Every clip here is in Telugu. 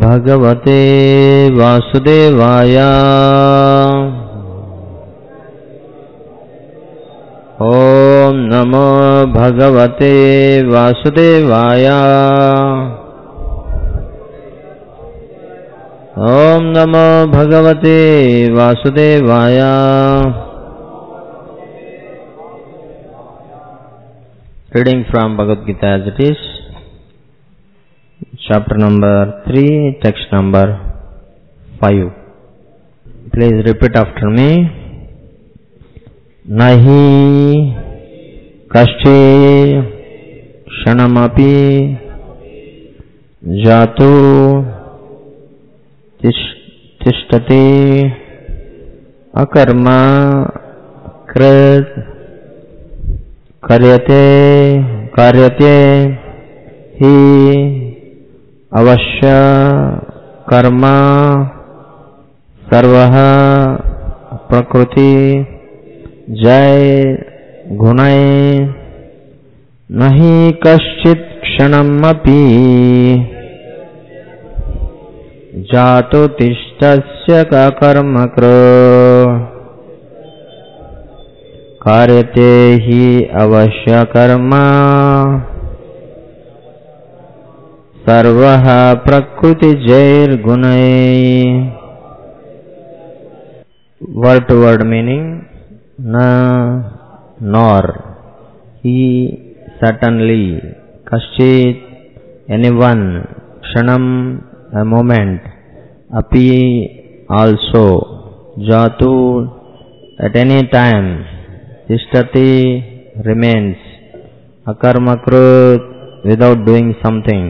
भगवते वासुदेवाय ॐ नमो भगवते वासुदेवाय ॐ नमो भगवते वासुदेवाय Reading from Bhagavad Gita as it is, chapter number 3, text number 5. Please repeat after me. नहि कश्चि क्षणमपि जातु तिष्- तिष्ठति अकर्म कृत् कार्यते कार्यते हि अवश्य कर्म सर्वः प्रकृति जय गुणै न हि कश्चित् क्षणमपि जातु तिष्ठस्य कर्म कृ कार्यते हि अवश्य कर्म सर्वः प्रकृतिजैर्गुणै word to word meaning na nor he certainly kaschit anyone kshanam a moment api also jatu at any time tishtati remains akarmakrut without doing something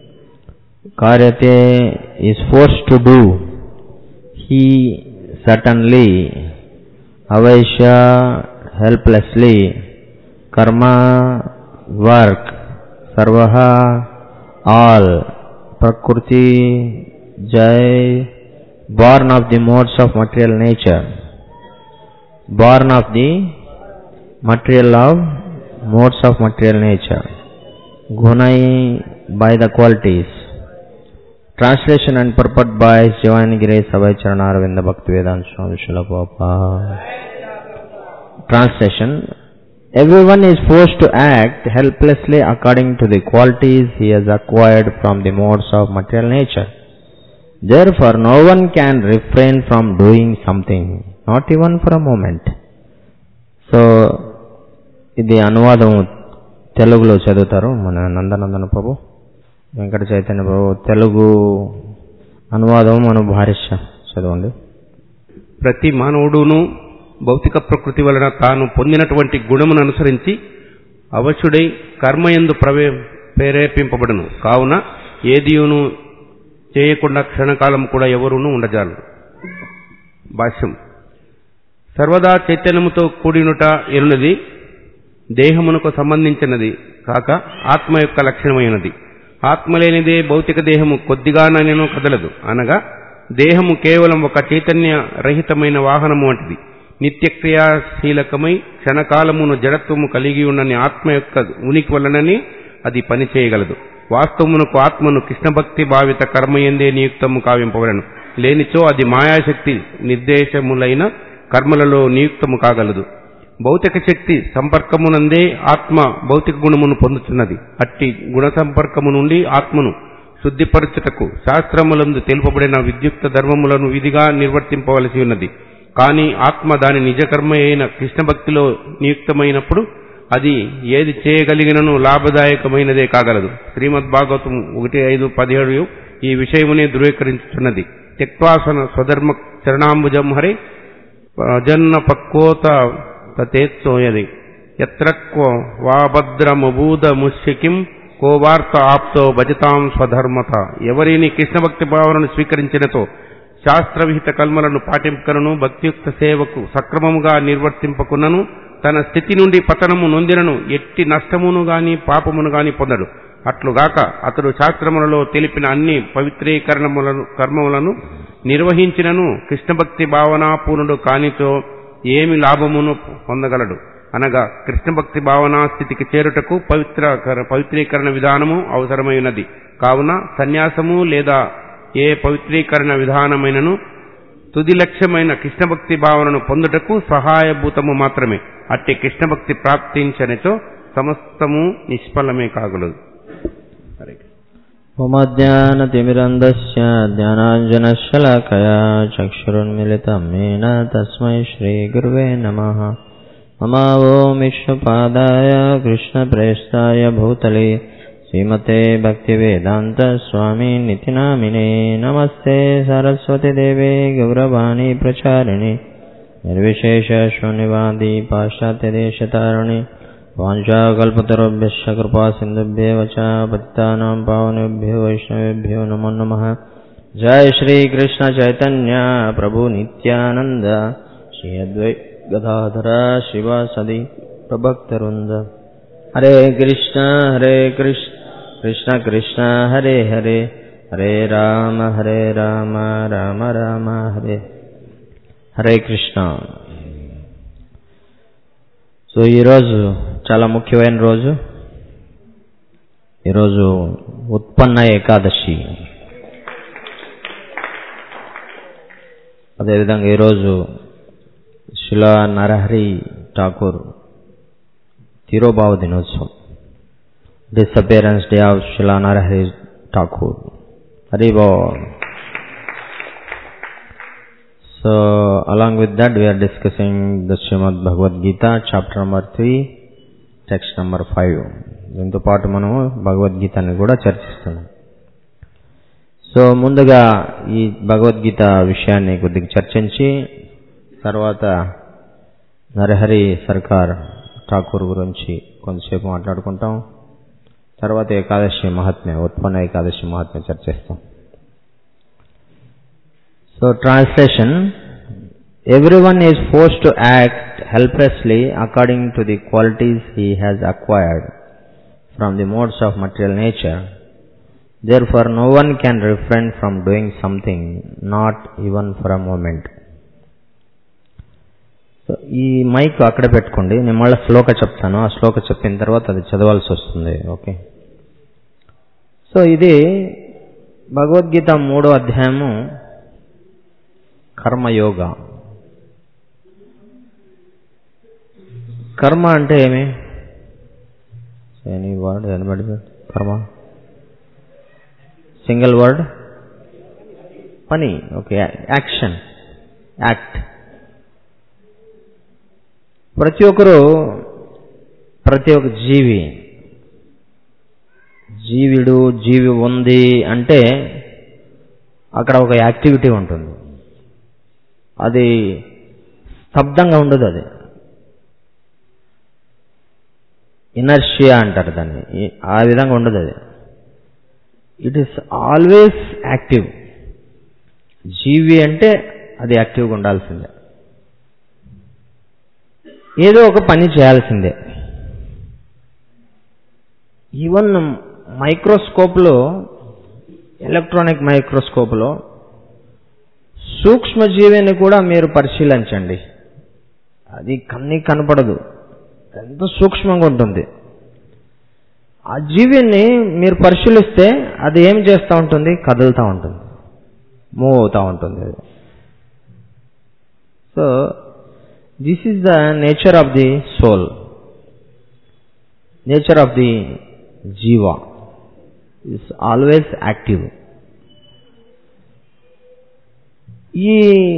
karyate is forced to do he certainly avaisha helplessly karma work sarvaha all prakriti jai born of the modes of material nature born of the material of modes of material nature gunai by the qualities Translation and purport by His Divine Grace Abhay Charanarvinda Bhakti Vedanta Swami Srila Prabhupada. Translation Everyone is forced to act helplessly according to the qualities he has acquired from the modes of material nature. Therefore, no one can refrain from doing something, not even for a moment. So ఇది అనువాదం తెలుగులో చదువుతారు మన నందనందన ప్రభు వెంకట చైతన్య ప్రభు తెలుగు అనువాదం మన భారిష్య చదవండి ప్రతి మానవుడును భౌతిక ప్రకృతి వలన తాను పొందినటువంటి గుణమును అనుసరించి అవశుడై కర్మయందు ప్రవే ప్రేరేపింపబడును కావున ఏదియును చేయకుండా క్షణకాలం కూడా ఎవరునూ ఉండజాలు భాష్యం సర్వదా చైతన్యముతో కూడినుట ఎనున్నది దేహమునకు సంబంధించినది కాక ఆత్మ యొక్క లక్షణమైనది ఆత్మ లేనిదే భౌతిక దేహము కొద్దిగానైనను కదలదు అనగా దేహము కేవలం ఒక చైతన్య రహితమైన వాహనము వంటిది నిత్యక్రియాశీలకమై క్షణకాలమును జడత్వము కలిగి ఉన్నని ఆత్మ యొక్క ఉనికి వలనని అది పనిచేయగలదు వాస్తవమునకు ఆత్మను కృష్ణభక్తి భావిత కర్మయందే నియుక్తము కావింపవలను లేనిచో అది మాయాశక్తి నిర్దేశములైన కర్మలలో నియుక్తము కాగలదు భౌతిక శక్తి సంపర్కమునందే ఆత్మ భౌతిక గుణమును పొందుతున్నది అట్టి గుణ సంపర్కము నుండి ఆత్మను శుద్ధిపరచుటకు శాస్త్రములందు తెలుపబడిన విద్యుక్త ధర్మములను విధిగా నిర్వర్తింపవలసి ఉన్నది కానీ ఆత్మ దాని నిజకర్మ అయిన కృష్ణభక్తిలో నియుక్తమైనప్పుడు అది ఏది చేయగలిగినను లాభదాయకమైనదే కాగలదు శ్రీమద్ భాగవతం ఒకటి ఐదు పదిహేడు ఈ విషయమునే ధృవీకరించుతున్నది త్యక్వాసన స్వధర్మ చరణాంబుజం హరే జన్న పక్కోత తతేత్సోయది ఎత్రక్వ వాభద్రమభూద ముష్యకిం కో వార్త ఆప్తో భజతాం స్వధర్మత ఎవరిని కృష్ణభక్తి భావనను స్వీకరించినతో శాస్త్రవిహిత కల్మలను పాటింపకను భక్తియుక్త సేవకు సక్రమముగా నిర్వర్తింపకున్నను తన స్థితి నుండి పతనము నొందినను ఎట్టి నష్టమును గాని పాపమును గాని పొందడు అట్లుగాక అతడు శాస్త్రములలో తెలిపిన అన్ని పవిత్రీకరణములను కర్మములను నిర్వహించినను కృష్ణభక్తి భావనాపూర్ణుడు కానితో ఏమి లాభమును పొందగలడు అనగా కృష్ణభక్తి భావనా స్థితికి చేరుటకు పవిత్ర పవిత్రీకరణ విధానము అవసరమైనది కావున సన్యాసము లేదా ఏ పవిత్రీకరణ విధానమైనను తుది లక్ష్యమైన కృష్ణభక్తి భావనను పొందుటకు సహాయభూతము మాత్రమే అట్టి కృష్ణభక్తి ప్రాప్తించనితో సమస్తము నిష్ఫలమే కాగలదు హరే కృష్ణ. ममज्ञानतिमिरन्दस्य ज्ञानाञ्जनशलाकया चक्षुरुन्मिलितं येन तस्मै श्रीगुर्वे नमः मम ॐ विष्णुपादाय कृष्णप्रेष्ठाय भूतले श्रीमते भक्तिवेदान्तस्वामी नितिनामिने नमस्ते सरस्वतीदेवे गौरवाणी प्रचारिणे निर्विशेषशून्यवादी पाश्चात्यदेशतारिणे वाञ्छाकल्पतरुभ्यश्च कृपासिन्धुभ्येव च पतितानां पावनेभ्यो वैष्णवेभ्यो नमो नमः जय श्रीकृष्णचैतन्य प्रभु नित्यानन्द श्री अद्वैत गदाधर शिवासदि प्रभक्तवृन्द हरे कृष्ण हरे कृष्ण कृष्ण कृष्ण हरे हरे हरे राम हरे राम राम राम हरे హరే కృష్ణ సో ఈరోజు చాలా ముఖ్యమైన రోజు ఈరోజు ఉత్పన్న ఏకాదశి అదేవిధంగా ఈరోజు శిలా నరహరి ఠాకూర్ తిరోభావ దినోత్సవం disappearance day of Srila Narahari Thakur Hari బాల్ So, along with that, we are discussing the Srimad Bhagavad Gita, chapter number 3, text number 5. దీంతో పాటు మనము భగవద్గీతని కూడా చర్చిస్తున్నాం సో ముందుగా ఈ భగవద్గీత విషయాన్ని కొద్దిగా చర్చించి తర్వాత నరహరి సర్కార్ ఠాకూర్ గురించి కొంతసేపు మాట్లాడుకుంటాం తర్వాత ఏకాదశి మహాత్మ్య ఉత్పన్న ఏకాదశి మహాత్మ్య చర్చిస్తాం So translation, everyone is forced to act helplessly according to the qualities he has acquired from the modes of material nature. Therefore no one can refrain from doing something, not even for a moment. So ఈ మైక్ అక్కడ పెట్టుకోండి నేను మళ్ళీ శ్లోక చెప్తాను ఆ శ్లోక చెప్పిన తర్వాత అది చదవాల్సి వస్తుంది ఓకే సో ఇది భగవద్గీత మూడో అధ్యాయము కర్మయోగ కర్మ అంటే ఏమి ఎనీ వర్డ్ ఎనబడి కర్మ సింగిల్ వర్డ్ పని ఓకే యాక్షన్ యాక్ట్ ప్రతి ఒక్కరు ప్రతి ఒక్క జీవి జీవుడు జీవి ఉంది అంటే అక్కడ ఒక యాక్టివిటీ ఉంటుంది అది స్తబ్దంగా ఉండదు అది ఇనర్షియా అంటారు దాన్ని ఈ- ఆ విధంగా ఉండదు అది ఇట్ ఈస్ ఆల్వేస్ యాక్టివ్ జీవి అంటే అది యాక్టివ్గా ఉండాల్సిందే ఏదో ఒక పని చేయాల్సిందే ఈవెన్ మైక్రోస్కోప్లో ఎలక్ట్రానిక్ మైక్రోస్కోప్లో సూక్ష్మజీవిని కూడా మీరు పరిశీలించండి అది కన్నీ కనపడదు ఎంత సూక్ష్మంగా ఉంటుంది ఆ జీవిని మీరు పరిశీలిస్తే అది ఏం చేస్తూ ఉంటుంది కదులుతూ ఉంటుంది మూవ్ అవుతూ ఉంటుంది అది so this is the nature of the soul nature of the jiva is always active ఈ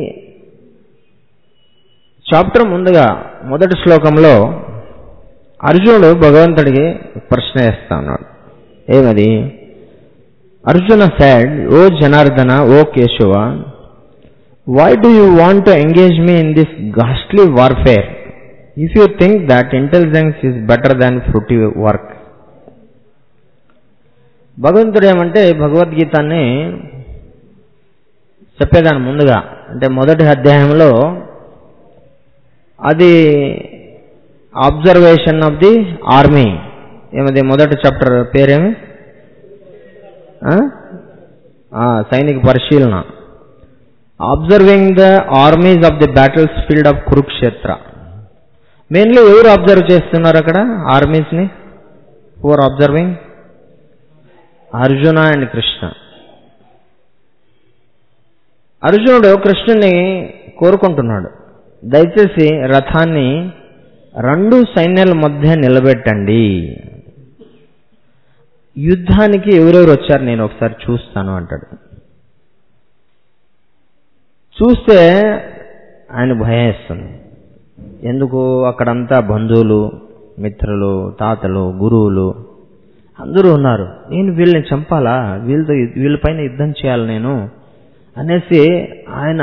చాప్టర్ ముందుగా మొదటి శ్లోకంలో అర్జునుడు భగవంతుడికి ప్రశ్న వేస్తా ఉన్నాడు ఏమది Arjuna said O Janardana O Keshava why do you want to engage me in this ghastly warfare if you think that intelligence is better than fruitive work భగవంతుడు ఏమంటే భగవద్గీతాన్ని చెప్పేదాని ముందుగా అంటే మొదటి అధ్యాయంలో అది అబ్జర్వేషన్ ఆఫ్ ది ఆర్మీ ఏమది మొదటి చాప్టర్ పేరేమి ఆ? ఆ, సైనిక పరిశీలన observing the armies of the battles field of Kurukshetra mainly ఎవరు అబ్జర్వ్ చేస్తున్నారు అక్కడ ఆర్మీస్ని for observing Arjuna and Krishna అర్జునుడు కృష్ణుని కోరుకుంటున్నాడు దయచేసి రథాన్ని రెండు సైన్యాల మధ్య నిలబెట్టండి యుద్ధానికి ఎవరెవరు వచ్చారు నేను ఒకసారి చూస్తాను అంటాడు చూస్తే ఆయన భయం వేస్తుంది ఎందుకు అక్కడంతా బంధువులు మిత్రులు తాతలు గురువులు అందరూ ఉన్నారు నేను వీళ్ళని చంపాలా వీళ్ళతో వీళ్ళపైన యుద్ధం చేయాలి నేను అనేసి ఆయన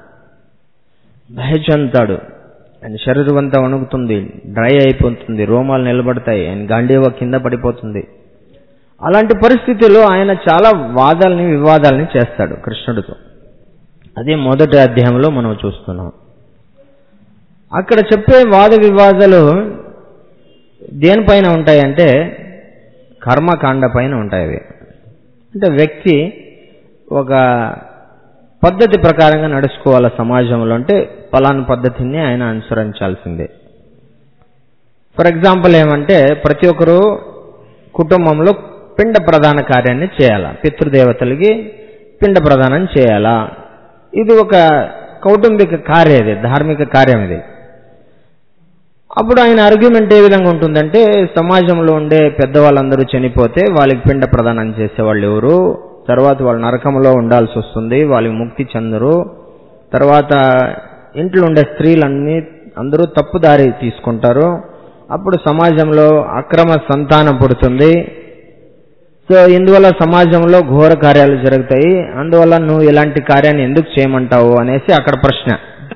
భయ చెందుతాడు ఆయన శరీరం అంతా వణుకుతుంది డ్రై అయిపోతుంది రోమాలు నిలబడతాయి ఆయన గాంధీవ కింద పడిపోతుంది అలాంటి పరిస్థితుల్లో ఆయన చాలా వాదాలని వివాదాలని చేస్తాడు కృష్ణుడితో అదే మొదటి అధ్యాయంలో మనం చూస్తున్నాం అక్కడ చెప్పే వాద వివాదాలు దేనిపైన ఉంటాయంటే కర్మకాండ పైన ఉంటాయి అవి అంటే వ్యక్తి ఒక పద్ధతి ప్రకారంగా నడుచుకోవాలి సమాజంలో అంటే పలానా పద్ధతిని ఆయన అనుసరించాల్సిందే ఫర్ ఎగ్జాంపుల్ ఏమంటే ప్రతి ఒక్కరూ కుటుంబంలో పిండ ప్రధాన కార్యాన్ని చేయాలా పితృదేవతలకి పిండ ప్రదానం చేయాలా ఇది ఒక కౌటుంబిక కార్యం ఇది ధార్మిక కార్యం ఇది అప్పుడు ఆయన ఆర్గ్యుమెంట్ ఏ విధంగా ఉంటుందంటే సమాజంలో ఉండే పెద్దవాళ్ళందరూ చనిపోతే వాళ్ళకి పిండ ప్రదానం చేసేవాళ్ళు ఎవరు తర్వాత వాళ్ళు నరకంలో ఉండాల్సి వస్తుంది వాళ్ళకి ముక్తి చెందరు తర్వాత ఇంట్లో ఉండే స్త్రీలన్నీ అందరూ తప్పుదారి తీసుకుంటారు అప్పుడు సమాజంలో అక్రమ సంతానం పుడుతుంది సో ఇందువల్ల సమాజంలో ఘోర కార్యాలు జరుగుతాయి అందువల్ల నువ్వు ఇలాంటి కార్యాన్ని ఎందుకు చేయమంటావు అనేసి అక్కడ ప్రశ్న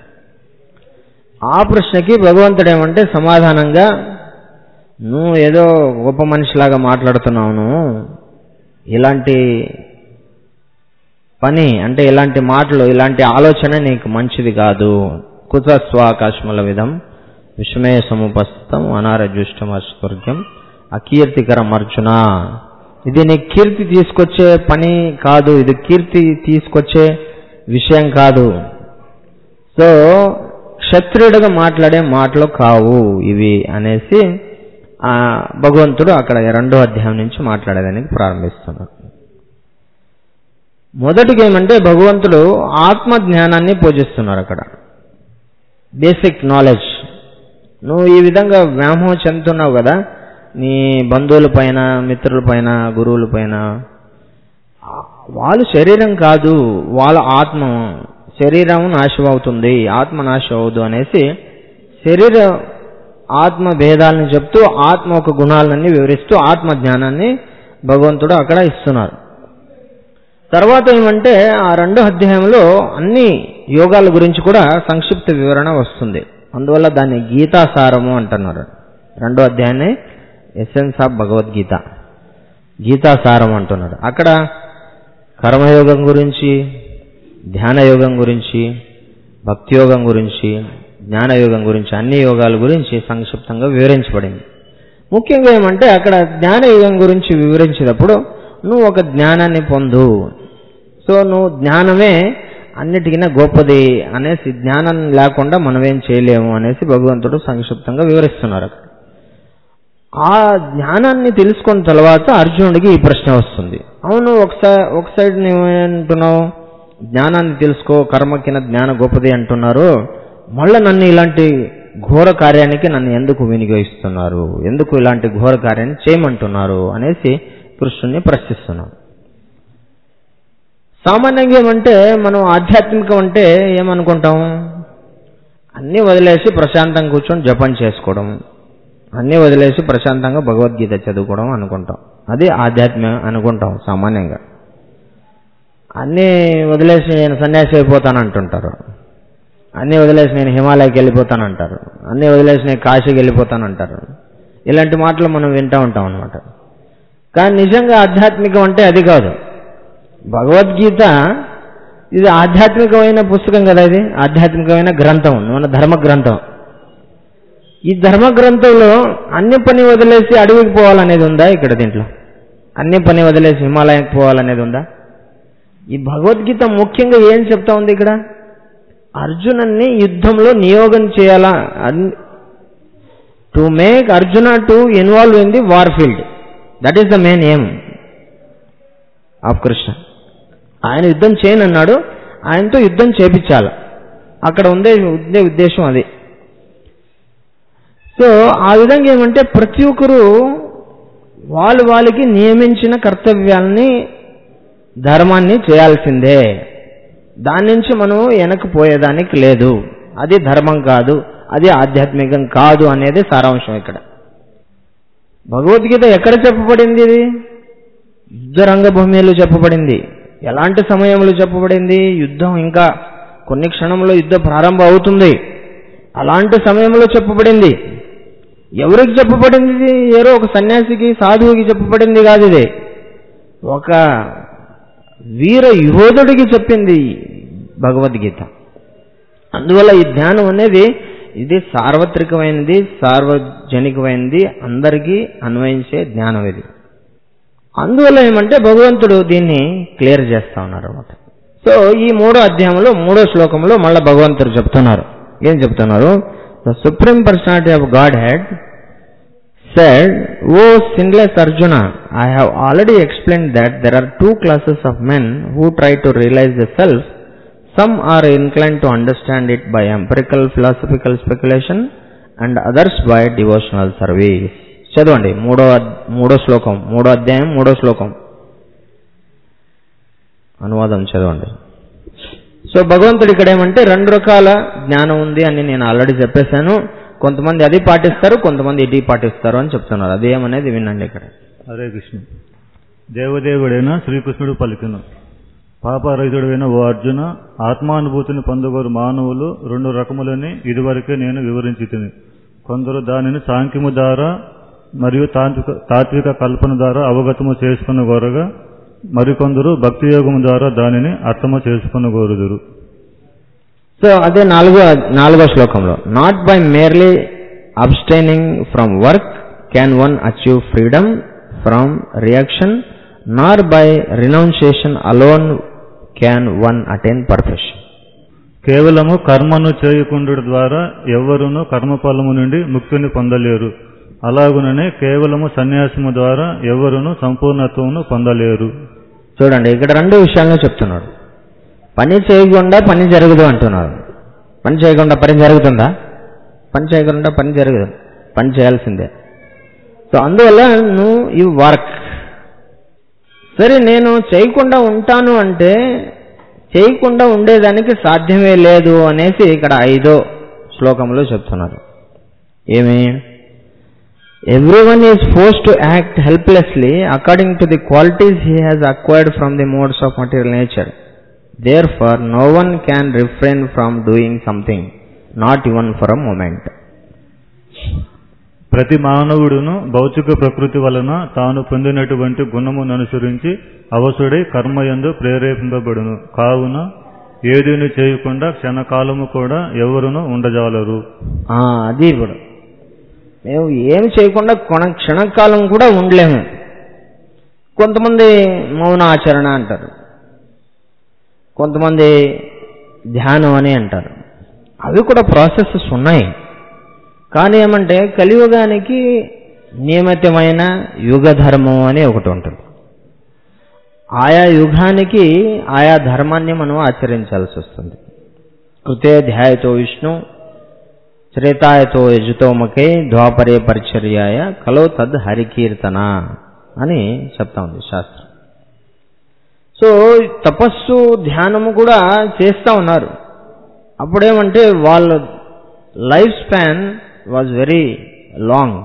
ఆ ప్రశ్నకి భగవంతుడు ఏమంటే సమాధానంగా నువ్వు ఏదో గొప్ప మనిషిలాగా మాట్లాడుతున్నావు నువ్వు ఇలాంటి పని అంటే ఇలాంటి మాటలు ఇలాంటి ఆలోచన నీకు మంచిది కాదు కుతస్వాకాశముల విధం విషమే సముపస్థితం అనారజుష్టం అస్వర్గ్యం అకీర్తికరం అర్జున ఇది నీ కీర్తి తీసుకొచ్చే పని కాదు ఇది కీర్తి తీసుకొచ్చే విషయం కాదు సో క్షత్రియుడిగా మాట్లాడే మాటలు కావు ఇవి అనేసి ఆ భగవంతుడు అక్కడ రెండో అధ్యాయం నుంచి మాట్లాడేదానికి ప్రారంభిస్తున్నాడు మొదటిగా ఏమంటే భగవంతుడు ఆత్మ జ్ఞానాన్ని పూజిస్తున్నారు అక్కడ బేసిక్ నాలెడ్జ్ నువ్వు ఈ విధంగా వ్యామోహం చెందుతున్నావు కదా నీ బంధువుల పైన మిత్రుల పైన గురువుల పైన వాళ్ళు శరీరం కాదు వాళ్ళ ఆత్మ శరీరం నాశం అవుతుంది ఆత్మ నాశం అవదు అనేసి శరీర ఆత్మ భేదాలను చెప్తూ ఆత్మ ఒక గుణాలన్నీ వివరిస్తూ ఆత్మ జ్ఞానాన్ని భగవంతుడు అక్కడ ఇస్తున్నారు తర్వాత ఏమంటే ఆ రెండో అధ్యాయంలో అన్ని యోగాల గురించి కూడా సంక్షిప్త వివరణ వస్తుంది అందువల్ల దాన్ని గీతాసారము అంటున్నారు రెండో అధ్యాయాన్ని ఎసెన్స్ ఆఫ్ భగవద్గీత గీతాసారం అంటున్నాడు అక్కడ కర్మయోగం గురించి ధ్యాన యోగం గురించి భక్తి యోగం గురించి జ్ఞానయోగం గురించి అన్ని యోగాల గురించి సంక్షిప్తంగా వివరించబడింది ముఖ్యంగా ఏమంటే అక్కడ జ్ఞానయోగం గురించి వివరించినప్పుడు నువ్వు ఒక జ్ఞానాన్ని పొందు సో నువ్వు జ్ఞానమే అన్నిటికన్నా గొప్పది అనేసి జ్ఞానం లేకుండా మనమేం చేయలేము అనేసి భగవంతుడు సంక్షిప్తంగా వివరిస్తున్నారు అక్కడ ఆ జ్ఞానాన్ని తెలుసుకున్న తర్వాత అర్జునుడికి ఈ ప్రశ్న వస్తుంది అవును ఒకసారి ఒక సైడ్ నువ్వేంటున్నావు జ్ఞానాన్ని తెలుసుకో కర్మ కింద జ్ఞాన గొప్పది అంటున్నారు మళ్ళీ నన్ను ఇలాంటి ఘోర కార్యానికి నన్ను ఎందుకు వినియోగిస్తున్నారు ఎందుకు ఇలాంటి ఘోర కార్యాన్ని చేయమంటున్నారు అనేసి కృష్ణుని ప్రశ్నిస్తున్నాను సామాన్యంగా ఏమంటే మనం ఆధ్యాత్మికం అంటే ఏమనుకుంటాం అన్నీ వదిలేసి ప్రశాంతంగా కూర్చొని జపం చేసుకోవడం అన్నీ వదిలేసి ప్రశాంతంగా భగవద్గీత చదువుకోవడం అనుకుంటాం అది ఆధ్యాత్మిక అనుకుంటాం సామాన్యంగా అన్నీ వదిలేసి నేను సన్యాసి అయిపోతాను అంటుంటారు అన్నీ వదిలేసి నేను హిమాలయకి వెళ్ళిపోతాను అంటారు అన్నీ వదిలేసి నేను కాశీకి వెళ్ళిపోతాను అంటారు ఇలాంటి మాటలు మనం వింటూ ఉంటాం అనమాట కానీ నిజంగా ఆధ్యాత్మికం అంటే అది కాదు భగవద్గీత ఇది ఆధ్యాత్మికమైన పుస్తకం కదా ఇది ఆధ్యాత్మికమైన గ్రంథం మన ధర్మ గ్రంథం ఈ ధర్మ గ్రంథంలో అన్ని పని వదిలేసి అడవికి పోవాలనేది ఉందా ఇక్కడ దీంట్లో అన్ని పని వదిలేసి హిమాలయానికి పోవాలనేది ఉందా ఈ భగవద్గీత ముఖ్యంగా ఏం చెప్తా ఉంది ఇక్కడ అర్జునన్ని యుద్ధంలో నియోగం చేయాలా to make Arjuna to involve in the war field that is the main aim of Krishna ఆయన యుద్ధం చేయనన్నాడు ఆయనతో యుద్ధం చేపించాలి అక్కడ ఉండే ఉండే ఉద్దేశం అది సో ఆ విధంగా ఏమంటే ప్రతి ఒక్కరూ వాళ్ళు వాళ్ళకి నియమించిన కర్తవ్యాల్ని ధర్మాన్ని చేయాల్సిందే దాని నుంచి మనం వెనక్కి పోయేదానికి లేదు అది ధర్మం కాదు అది ఆధ్యాత్మికం కాదు అనేది సారాంశం ఇక్కడ భగవద్గీత ఎక్కడ చెప్పబడింది ఇది యుద్ధ రంగభూమిలో చెప్పబడింది ఎలాంటి సమయంలో చెప్పబడింది యుద్ధం ఇంకా కొన్ని క్షణంలో యుద్ధం ప్రారంభం అవుతుంది అలాంటి సమయంలో చెప్పబడింది ఎవరికి చెప్పబడింది ఇది ఏదో ఒక సన్యాసికి సాధువుకి చెప్పబడింది కాదు ఇది ఒక వీర యోధుడికి చెప్పింది భగవద్గీత అందువల్ల ఈ ధ్యానం అనేది ఇది సార్వత్రికమైనది సార్వజనికమైనది అందరికీ అన్వయించే జ్ఞానం ఇది అందువల్ల ఏమంటే భగవంతుడు దీన్ని క్లియర్ చేస్తా ఉన్నారు అనమాట సో ఈ మూడో అధ్యాయంలో మూడో శ్లోకంలో మళ్ళీ భగవంతుడు చెప్తున్నారు ఏం చెప్తున్నారు the supreme personality of Godhead said, O sinless Arjuna, I have already explained that there are two classes of men who try to realize the self. Some are inclined to understand it by empirical philosophical speculation and others by devotional service. చదవండి మూడో అద్- మూడో శ్లోకం మూడో అధ్యాయం మూడో శ్లోకం అనువాదం చదవండి సో భగవంతుడు ఇక్కడ ఏమంటే రెండు రకాల జ్ఞానం ఉంది అని నేను ఆల్రెడీ చెప్పేశాను కొంతమంది అది పాటిస్తారు కొంతమంది ఇది పాటిస్తారు అని చెప్తున్నారు అదేమనేది వినండి ఇక్కడ హరే కృష్ణ దేవదేవుడైన శ్రీకృష్ణుడు పలికిన పాపరహితుడైన ఓ అర్జున ఆత్మానుభూతిని పొందగోరు మానవులు రెండు రకములని ఇదివరకే నేను వివరించి తిని కొందరు దానిని సాంఖ్యము ద్వారా మరియు తాత్విక తాత్విక కల్పన ద్వారా అవగతము చేసుకున్న గోరగా మరికొందరు భక్తి యోగము ద్వారా దానిని అర్థము చేసుకున్న గోరుదురు సో అదే నాలుగో నాలుగో శ్లోకంలో not by merely abstaining from work can one achieve freedom from reaction nor by renunciation alone can one attain perfection కేవలము కర్మను చేయకుండు ద్వారా ఎవ్వరును కర్మఫలము నుండి ముక్తిని పొందలేరు అలాగుననే కేవలము సన్యాసము ద్వారా ఎవ్వరును సంపూర్ణత్వమును పొందలేరు చూడండి ఇక్కడ రెండు విషయాలను చెప్తున్నాడు పని చేయకుండా పని జరగదు అంటున్నారు పని చేయకుండా పని జరుగుతుందా పని చేయకుండా పని జరగదు పని చేయాల్సిందే సో అందువల్ల నువ్వు ఈ వర్క్ సరే నేను చేయకుండా ఉంటాను అంటే చేయకుండా ఉండేదానికి సాధ్యమే లేదు అనేసి ఇక్కడ ఐదో శ్లోకంలో చెప్తున్నారు ఏమి Everyone is forced to act helplessly according to the qualities he has acquired from the modes of material nature. Therefore, no one can refrain from doing something, not even for a moment. ప్రతి మానవుడును భౌతిక ప్రకృతి వలన తాను పొందినటువంటి గుణమును అనుసరించి అవసుడై కర్మయందు ప్రేరేపింపబడును కావున ఏదీని చేయకుండా క్షణకాలము కూడా ఎవరును ఉండజాలరు ఆ, అది ఇప్పుడు మేము ఏమి చేయకుండా కొన క్షణకాలం కూడా ఉండలేము కొంతమంది మౌన ఆచరణ అంటారు కొంతమంది ధ్యానం అని అంటారు అవి కూడా ప్రాసెసెస్ ఉన్నాయి కానీ ఏమంటే కలియుగానికి నియమితమైన యుగ ధర్మం అని ఒకటి ఉంటుంది ఆయా యుగానికి ఆయా ధర్మాన్ని మనం ఆచరించాల్సి వస్తుంది కృతే ధ్యాయతో విష్ణు త్రేతాయతో యజుతోమకే ద్వాపరే పరిచర్యాయ కలో తద్ హరికీర్తన అని చెప్తా ఉంది శాస్త్రం సో తపస్సు ధ్యానము కూడా చేస్తూ ఉన్నారు అప్పుడేమంటే వాళ్ళ life span was very long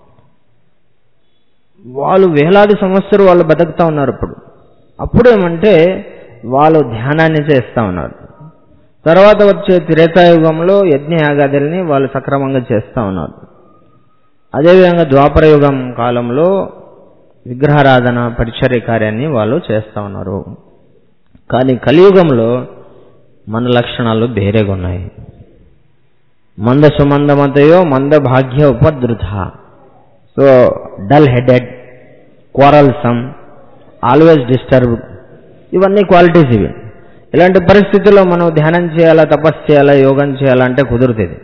వాళ్ళు వేలాది సంవత్సరాలు వాళ్ళు బతుకుతా ఉన్నారు ఇప్పుడు అప్పుడేమంటే వాళ్ళు ధ్యానాన్ని చేస్తూ ఉన్నారు తర్వాత వచ్చే త్రేతాయుగంలో యజ్ఞయాగాదుల్ని వాళ్ళు సక్రమంగా చేస్తూ ఉన్నారు అదేవిధంగా ద్వాపర యుగం కాలంలో విగ్రహారాధన పరిచర్య కార్యాన్ని వాళ్ళు చేస్తూ ఉన్నారు కానీ కలియుగంలో మన లక్షణాలు వేరేగా ఉన్నాయి మంద సుమందమతయో మంద భాగ్య ఉపద్రుత so dull headed quarrelsome always disturbed ఇవన్నీ క్వాలిటీస్ ఇవి ఇలాంటి పరిస్థితుల్లో మనం ధ్యానం చేయాలా తపస్సు చేయాలా యోగం చేయాలంటే కుదురుతుంది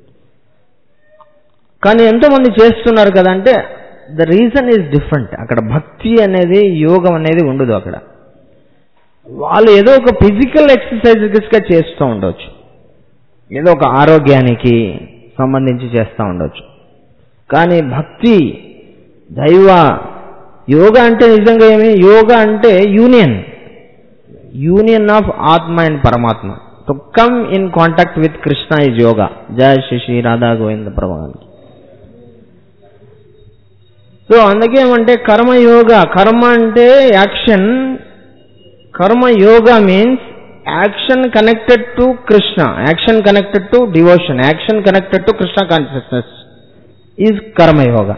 కానీ ఎంతోమంది చేస్తున్నారు కదా అంటే ద రీజన్ ఈజ్ డిఫరెంట్ అక్కడ భక్తి అనేది యోగం అనేది ఉండదు అక్కడ వాళ్ళు ఏదో ఒక ఫిజికల్ ఎక్సర్సైజెస్గా చేస్తూ ఉండొచ్చు ఏదో ఒక ఆరోగ్యానికి సంబంధించి చేస్తూ ఉండొచ్చు కానీ భక్తి దైవ యోగా అంటే నిజంగా ఏమి యోగా అంటే union union of atma and paramatma to come in contact with Krishna is yoga జయ శ్రీ శ్రీ రాధా గోవింద ప్రభావానికి సో అందుకే ఏమంటే కర్మ యోగా కర్మ అంటే action karma yoga means action connected to Krishna action connected to devotion action connected to Krishna consciousness is karma yoga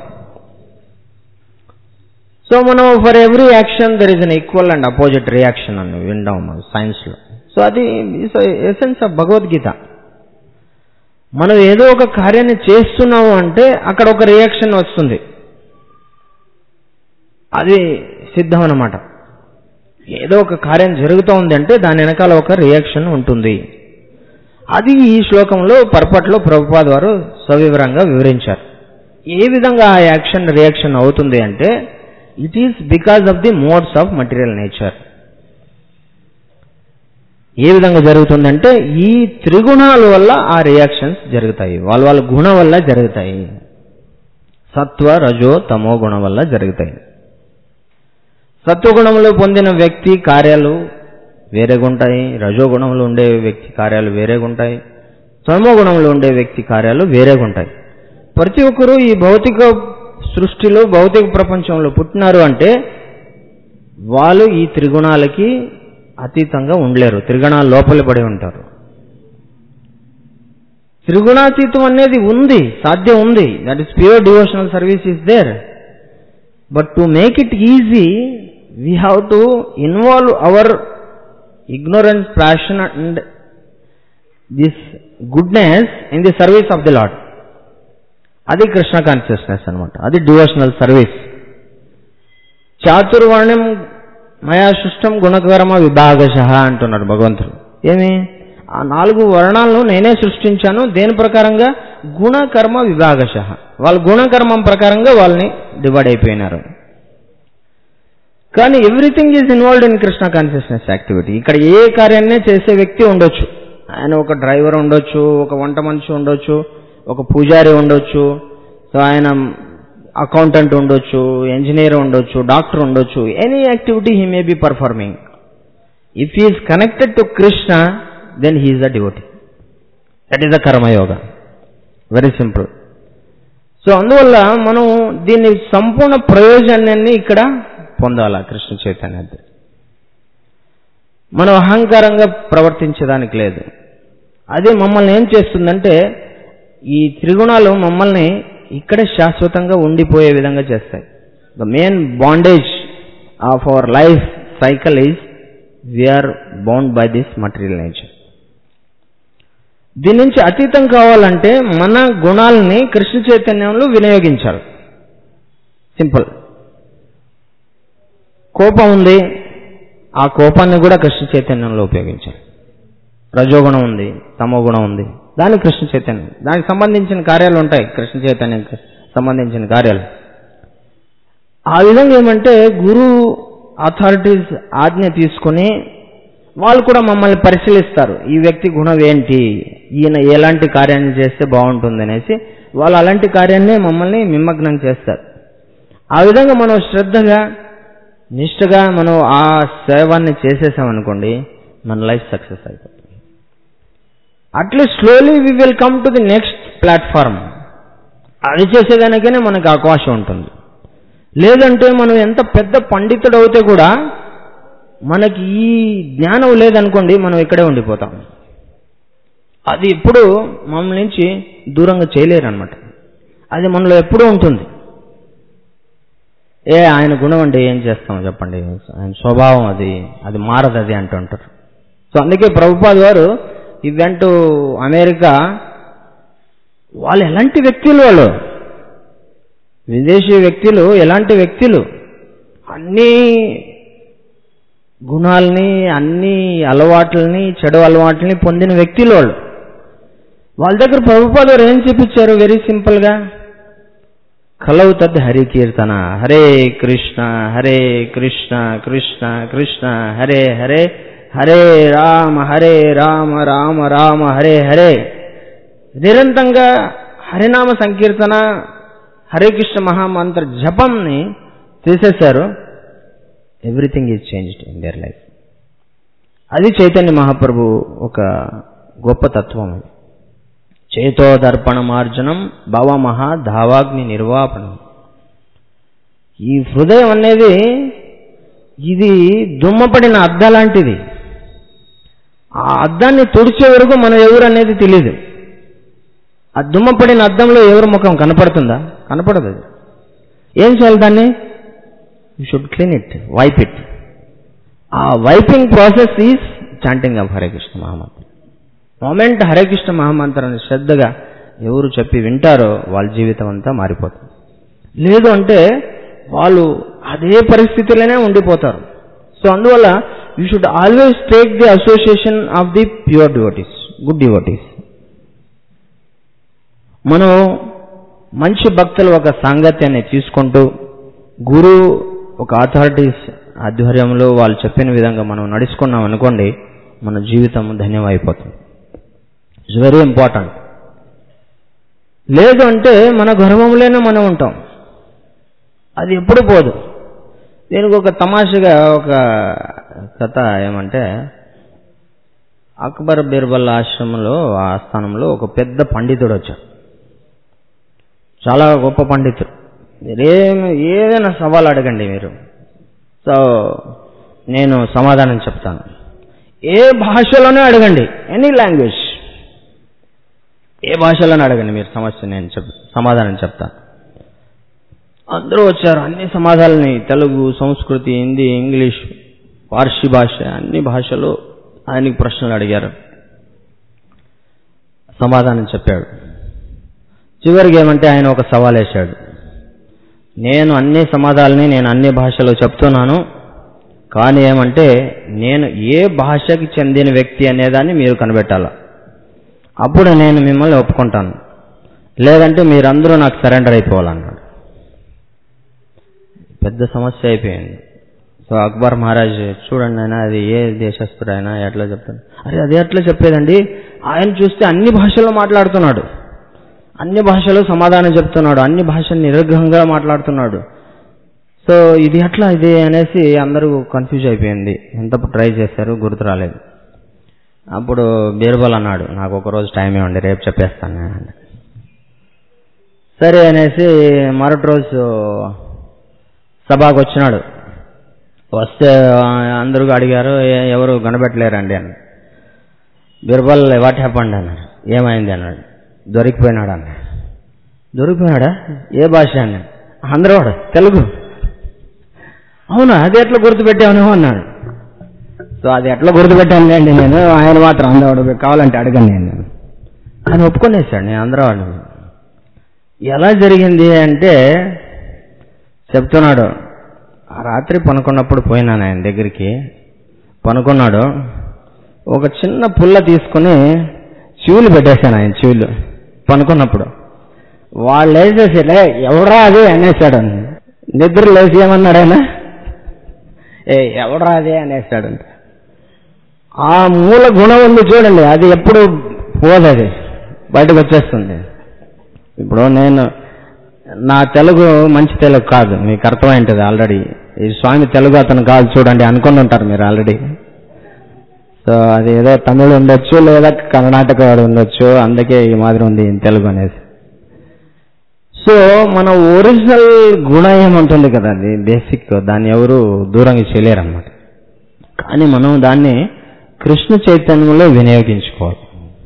so మనం for every action there is an equal and opposite reaction అని వింటాం మనం సైన్స్లో సో అది ఎసెన్స్ ఆఫ్ భగవద్గీత మనం ఏదో ఒక కార్యాన్ని చేస్తున్నాము అంటే అక్కడ ఒక రియాక్షన్ వస్తుంది అది సిద్ధం అన్నమాట ఏదో ఒక కార్యం జరుగుతూ ఉంది అంటే దాని వెనకాల ఒక రియాక్షన్ ఉంటుంది అది ఈ శ్లోకంలో పర్పట్లో ప్రభుపాద్ వారు సవివరంగా వివరించారు ఏ విధంగా ఆ యాక్షన్ రియాక్షన్ అవుతుంది అంటే it is because of the modes of material nature ఏ విధంగా జరుగుతుందంటే ఈ త్రిగుణాల వల్ల ఆ రియాక్షన్స్ జరుగుతాయి వాళ్ళ వాళ్ళ గుణం వల్ల జరుగుతాయి సత్వ రజో తమో గుణం వల్ల జరుగుతాయి సత్వగుణంలో పొందిన వ్యక్తి కార్యాలు వేరేగా ఉంటాయి రజోగుణంలో ఉండే వ్యక్తి కార్యాలు వేరేగా ఉంటాయి తమో గుణంలో ఉండే వ్యక్తి కార్యాలు వేరేగా ఉంటాయి ప్రతి ఒక్కరూ ఈ భౌతిక సృష్టిలో భౌతిక ప్రపంచంలో పుట్టినారు అంటే వాళ్ళు ఈ త్రిగుణాలకి అతీతంగా ఉండలేరు త్రిగుణాల లోపల పడి ఉంటారు త్రిగుణాతీతం అనేది ఉంది సాధ్యం ఉంది that is pure devotional service is there but to make it easy we have to involve our ignorance, passion and this goodness in the service of the Lord. అది కృష్ణ కాన్షియస్నెస్ అనమాట అది డివోషనల్ సర్వీస్ చాతుర్వర్ణం మయా సృష్టం గుణకర్మ విభాగశ అంటున్నాడు భగవంతుడు ఏమి ఆ నాలుగు వర్ణాలను నేనే సృష్టించాను దేని ప్రకారంగా గుణకర్మ విభాగశ వాళ్ళ గుణకర్మం ప్రకారంగా వాళ్ళని డివైడ్ అయిపోయినారు కానీ everything is involved in Krishna consciousness activity ఇక్కడ ఏ కార్యాన్నే చేసే వ్యక్తి ఉండొచ్చు ఆయన ఒక డ్రైవర్ ఉండొచ్చు ఒక వంట మనిషి ఉండొచ్చు ఒక పూజారి ఉండొచ్చు సో ఆయన అకౌంటెంట్ ఉండొచ్చు ఇంజనీర్ ఉండొచ్చు డాక్టర్ ఉండొచ్చు any activity he may be performing if he's connected to Krishna then he's a devotee that is the karma yoga very simple so అందువల్ల మనం దీన్ని సంపూర్ణ ప్రయోజనాన్ని ఇక్కడ పొందాలా కృష్ణ చైతన్యాన్ని మనం అహంకారంగా ప్రవర్తించడానికి లేదు అదే మమ్మల్ని ఏం చేస్తుందంటే ఈ త్రిగుణాలు మమ్మల్ని ఇక్కడే శాశ్వతంగా ఉండిపోయే విధంగా చేస్తాయి the main bondage of our life cycle is we're bound by this material nature దీని నుంచి అతీతం కావాలంటే మన గుణాలని కృష్ణ చైతన్యంలో వినియోగించాలి సింపుల్ కోపం ఉంది ఆ కోపాన్ని కూడా కృష్ణ చైతన్యంలో ఉపయోగించాలి రజోగుణం ఉంది తమో గుణం ఉంది దాని కృష్ణ చైతన్యం దానికి సంబంధించిన కార్యాలు ఉంటాయి కృష్ణ చైతన్యానికి సంబంధించిన కార్యాలు ఆ విధంగా ఏమంటే గురు అథారిటీస్ ఆజ్ఞ తీసుకుని వాళ్ళు కూడా మమ్మల్ని పరిశీలిస్తారు ఈ వ్యక్తి గుణం ఏంటి ఈయన ఎలాంటి కార్యాన్ని చేస్తే బాగుంటుంది అనేసి వాళ్ళు అలాంటి కార్యాన్నే మమ్మల్ని నిమగ్నం చేస్తారు ఆ విధంగా మనం శ్రద్ధగా నిష్ఠగా మనం ఆ సేవాన్ని చేసేసామనుకోండి మన లైఫ్ సక్సెస్ అయిపోతుంది at least slowly we will come to the next platform అది చేసేదానికనే మనకు అవకాశం ఉంటుంది లేదంటే మనం ఎంత పెద్ద పండితుడు అవుతే కూడా మనకి ఈ జ్ఞానం లేదనుకోండి మనం ఇక్కడే ఉండిపోతాం అది ఎప్పుడు మమ్మల్ని నుంచి దూరంగా చేయలేరు అనమాట అది మనలో ఎప్పుడూ ఉంటుంది ఏ ఆయన గుణం అంటే ఏం చేస్తాం చెప్పండి ఆయన స్వభావం అది అది మారదు అది అంటుంటారు సో అందుకే ప్రభుపాద్ వారు ఈ వెంట అమెరికా వాళ్ళు ఎలాంటి వ్యక్తులు వాళ్ళు విదేశీ వ్యక్తులు ఎలాంటి వ్యక్తులు అన్ని గుణాలని అన్ని అలవాట్లని చెడు అలవాట్లని పొందిన వ్యక్తులు వాళ్ళు వాళ్ళ దగ్గర ప్రభుపాద గారు ఏం చూపించారు వెరీ సింపుల్గా కలవు తద్ హరి కీర్తన హరే కృష్ణ హరే కృష్ణ కృష్ణ కృష్ణ హరే హరే హరే రామ హరే రామ రామ రామ హరే హరే నిరంతరంగా హరినామ సంకీర్తన హరే కృష్ణ మహామంత్ర జపంని చేసేశారు everything is changed in their life అది చైతన్య మహాప్రభు ఒక గొప్ప తత్వం అది చేతో దర్పణమార్జనం భవమహా ధావాగ్ని నిర్వాపణం ఈ హృదయం అనేది ఇది దుమ్మపడిన అద్ద లాంటిది ఆ అద్దాన్ని తుడిచే వరకు మనం ఎవరు అనేది తెలియదు ఆ దుమ్మపడిన అద్దంలో ఎవరి ముఖం కనపడుతుందా కనపడదు అది ఏం చేయాలి దాన్ని you should clean it wipe it ఆ wiping process is chanting of Hare Krishna మహామంత్రం మొమెంట్ హరే కృష్ణ మహామంత్రాన్ని శ్రద్ధగా ఎవరు చెప్పి వింటారో వాళ్ళ జీవితం అంతా మారిపోతుంది లేదు అంటే వాళ్ళు అదే పరిస్థితిలోనే ఉండిపోతారు సో అందువల్ల you should always take the association of the pure devotees good devotees మనం మంచి భక్తులు ఒక సాంగత్యాన్ని తీసుకుంటూ గురువు ఒక అథారిటీస్ ఆధ్వర్యంలో వాళ్ళు చెప్పిన విధంగా మనం నడుచుకున్నాం అనుకోండి మన జీవితం ధన్యమైపోతుంది ఇట్స్ వెరీ ఇంపార్టెంట్ లేదు అంటే మన గర్వంలోనే మనం ఉంటాం అది ఎప్పుడు పోదు దీనికి ఒక తమాషగా ఒక కథ ఏమంటే అక్బర్ బీర్బల్ ఆశ్రమంలో ఆ స్థానంలో ఒక పెద్ద పండితుడు వచ్చాడు చాలా గొప్ప పండితుడు మీరేమి ఏదైనా సవాల్ అడగండి మీరు సో నేను సమాధానం చెప్తాను ఏ భాషలోనే అడగండి ఎనీ లాంగ్వేజ్ ఏ భాషలోనే అడగండి మీరు సమస్య నేను చెప్ సమాధానం చెప్తాను అందరూ వచ్చారు అన్ని సమాధానాలని తెలుగు సంస్కృతి హిందీ ఇంగ్లీష్ పార్సీ భాష అన్ని భాషలు ఆయనకి ప్రశ్నలు అడిగారు సమాధానం చెప్పాడు చివరికి ఏమంటే ఆయన ఒక సవాల్ వేశాడు నేను అన్ని సమాధానాలని నేను అన్ని భాషలో చెప్తున్నాను కానీ ఏమంటే నేను ఏ భాషకి చెందిన వ్యక్తి అనేదాన్ని మీరు కనిపెట్టాల అప్పుడు నేను మిమ్మల్ని ఒప్పుకుంటాను లేదంటే మీరందరూ నాకు సరెండర్ అయిపోవాలన్నాడు పెద్ద సమస్య అయిపోయింది సో అక్బర్ మహారాజ్ చూడండి ఆయన అది ఏ దేశస్తుడు ఆయన ఎట్లా చెప్తాడు అరే అది ఎట్లా చెప్పేదండి ఆయన చూస్తే అన్ని భాషల్లో మాట్లాడుతున్నాడు అన్ని భాషలో సమాధానం చెప్తున్నాడు అన్ని భాషలు నిరర్ఘంగా మాట్లాడుతున్నాడు సో ఇది ఎట్లా ఇది అనేసి అందరూ కన్ఫ్యూజ్ అయిపోయింది ఎంత ట్రై చేశారు గుర్తు రాలేదు అప్పుడు బీర్బల్ అన్నాడు నాకు ఒక రోజు టైం ఇవ్వండి రేపు చెప్పేస్తాను నేను సరే అనేసి మరొక రోజు సభకు వచ్చినాడు వస్తే అందరూ అడిగారు "ఏ- ఎవరు కనబెట్టలేరండి అని బీర్బల్ వాట్ హ్యాపండ్ అన్నాడు ఏమైంది అన్నాడు దొరికిపోయినాడు అన్నాడు దొరికిపోయినాడా ఏ భాష అన్నాడు ఆంధ్రవాడు తెలుగు అవునా అది ఎట్లా గుర్తుపెట్టావు అన్నాడు సో అది ఎట్లా గుర్తుపెట్టాను అండి నేను ఆయన మాత్రం ఆంధ్రవాడు కావాలంటే అడగండి నేను ఆయన ఒప్పుకునేసాడు నేను ఆంధ్రవాడు ఎలా జరిగింది అంటే చెప్తున్నాడు ఆ రాత్రి పనుకున్నప్పుడు పోయినాను ఆయన దగ్గరికి పనుకున్నాడు ఒక చిన్న పుల్ల తీసుకుని చెవులు పెట్టేశాను ఆయన చెవులు పనుకున్నప్పుడు వాళ్ళు వేసేసి "లే, ఎవడ్రా అది అనేసాడు నిద్ర లేచి ఏమన్నాడు ఆయన ఏ ఎవడ్రా అదే అనేసాడు ఆ మూల గుణం ఉంది చూడండి అది ఎప్పుడు పోదు అది బయటకు వచ్చేస్తుంది ఇప్పుడు నేను నా తెలుగు మంచి తెలుగు కాదు మీకు అర్థమైంటుంది ఆల్రెడీ ఈ స్వామి తెలుగు అతను కాదు చూడండి అనుకుని ఉంటారు మీరు ఆల్రెడీ సో అది ఏదో తమిళ ఉండొచ్చు లేదా కర్ణాటక వాడు ఉండొచ్చు అందుకే ఈ మాదిరి ఉంది ఈ తెలుగు అనేది సో మన ఒరిజినల్ గుణ ఏముంటుంది కదా అది బేసిక్ దాన్ని ఎవరు దూరంగా చేయలేరు అనమాట కానీ మనం దాన్ని కృష్ణ చైతన్యంలో వినియోగించుకోవాలి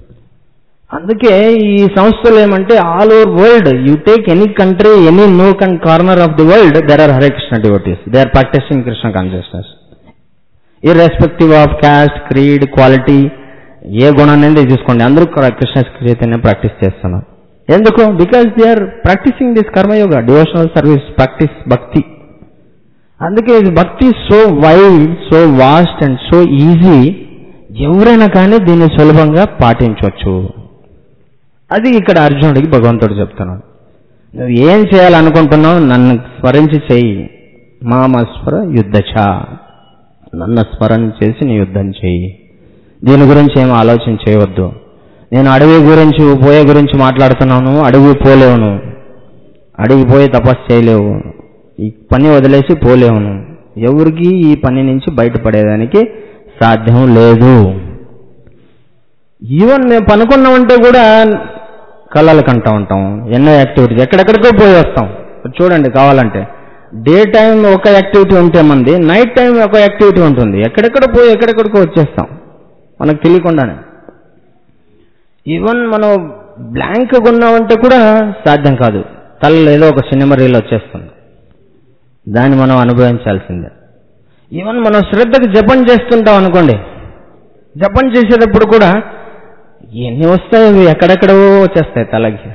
అందుకే ఈ సంస్థలు ఏమంటే all over world you take any country any nook and corner of the world there are Hare Krishna devotees they are practicing Krishna consciousness irrespective of caste creed quality ఏ గుణాన్ని తీసుకోండి అందరూ కృ- కృష్ణ చైతన్యం ప్రాక్టీస్ చేస్తున్నారు ఎందుకు because they are practicing this karma yoga devotional service practice భక్తి అందుకే ఇది భక్తి so wide so vast and so easy ఎవరైనా కానీ దీన్ని సులభంగా పాటించవచ్చు అది ఇక్కడ అర్జునుడికి భగవంతుడు చెప్తున్నాడు నువ్వు ఏం చేయాలనుకుంటున్నావు నన్ను స్మరించి చెయ్యి మామస్మర యుద్ధచ నన్ను స్మరణ చేసి నీ యుద్ధం చెయ్యి దీని గురించి ఏం ఆలోచన చేయవద్దు నేను అడవి గురించి పోయే గురించి మాట్లాడుతున్నాను అడవి పోలేవు నువ్వు అడవి పోయి తపస్సు చేయలేవు ఈ పని వదిలేసి పోలేవు నువ్వు ఎవరికి ఈ పని నుంచి బయటపడేదానికి సాధ్యం లేదు ఈవెన్ మేము పనుకున్నామంటే కూడా కళ్ళలు కంటా ఉంటాం ఎన్నో యాక్టివిటీస్ ఎక్కడెక్కడికో పోయి వస్తాం చూడండి కావాలంటే డే టైం ఒక యాక్టివిటీ ఉంటే మంది నైట్ టైం ఒక యాక్టివిటీ ఉంటుంది ఎక్కడెక్కడ పోయి ఎక్కడెక్కడికో వచ్చేస్తాం మనకు తెలియకుండానే ఈవెన్ మనం బ్లాంక్గా ఉన్నామంటే కూడా సాధ్యం కాదు తలలో ఏదో ఒక సినిమా రీల్ వచ్చేస్తుంది దాన్ని మనం అనుభవించాల్సిందే ఈవెన్ మనం శ్రద్ధకు జపం చేస్తుంటాం అనుకోండి జపం చేసేటప్పుడు కూడా ఎన్ని వస్తాయి ఇవి ఎక్కడెక్కడో వచ్చేస్తాయి తలకి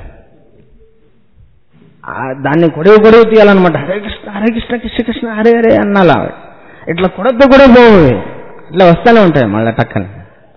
ఆ దాన్ని కొడవి కొడవి తీయాలన్నమాట హరే కృష్ణ హరే కృష్ణ కృష్ణ కృష్ణ హరే హరే అన్నాలా ఇట్లా కొడద్దు కూడా పోవు ఇట్లా వస్తూనే ఉంటాయి మళ్ళీ టక్కని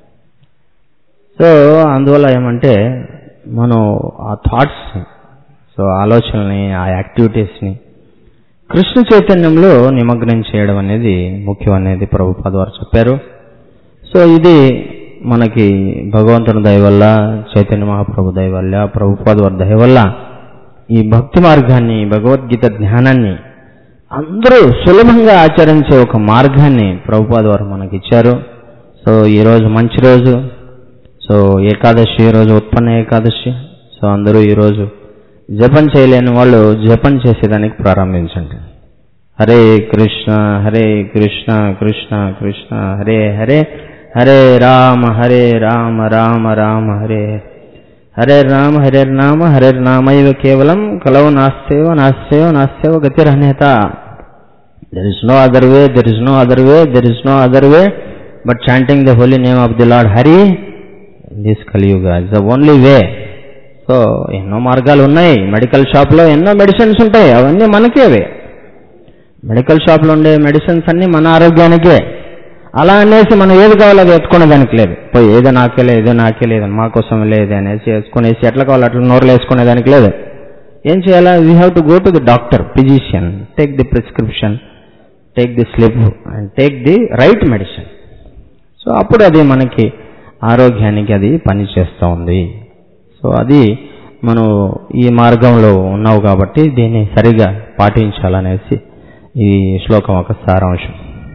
సో అందువల్ల ఏమంటే మనం ఆ థాట్స్ సో ఆలోచనల్ని ఆ యాక్టివిటీస్ని కృష్ణ చైతన్యంలో నిమగ్నం చేయడం అనేది ముఖ్యం అనేది ప్రభుపాద వారు చెప్పారు సో ఇది మనకి భగవంతుని దయ వల్ల చైతన్య మహాప్రభు దయ వల్ల ప్రభుపాద వారి దయ వల్ల ఈ భక్తి మార్గాన్ని భగవద్గీత జ్ఞానాన్ని అందరూ సులభంగా ఆచరించే ఒక మార్గాన్ని ప్రభుపాద వారు మనకి ఇచ్చారు సో ఈరోజు మంచి రోజు సో ఏకాదశి ఈరోజు ఉత్పన్న ఏకాదశి సో అందరూ ఈరోజు జపం చేయలేని వాళ్ళు జపం చేసేదానికి ప్రారంభించండి హరే కృష్ణ హరే కృష్ణ కృష్ణ కృష్ణ హరే హరే హరే రామ హరే రామ రామ రామ హరే హరే రామ హరే నామ హరే నామైవ కేవలం కలవు నాస్సేవ నాస్సేవ నాస్సేవ గతిరహనేత there is no other way there is no other way there is no other way but chanting the holy name of the lord Hari this Kaliyuga is the only way so ఎన్నో మార్గాలు ఉన్నాయి మెడికల్ షాప్లో ఎన్నో మెడిసిన్స్ ఉంటాయి అవన్నీ మనకే అవే మెడికల్ షాప్లో ఉండే మెడిసిన్స్ అన్నీ మన ఆరోగ్యానికే అలా అనేసి మనం ఏది కావాలో అది ఎత్తుకునే దానికి లేదు పోయి ఏదో నాకే లేదు ఏదో నాకే లేదు మా కోసం లేదు అనేసి వేసుకునేసి ఎట్లా కావాలో అట్లా నోరులో వేసుకునే దానికి లేదు ఏం చేయాలా we have to go to the doctor physician take the prescription take the slip and take the right medicine so అప్పుడు అది మనకి ఆరోగ్యానికి అది పనిచేస్తూ ఉంది సో అది మనం ఈ మార్గంలో ఉన్నావు కాబట్టి దీన్ని సరిగా పాటించాలనేసి ఈ శ్లోకం ఒక సారాంశం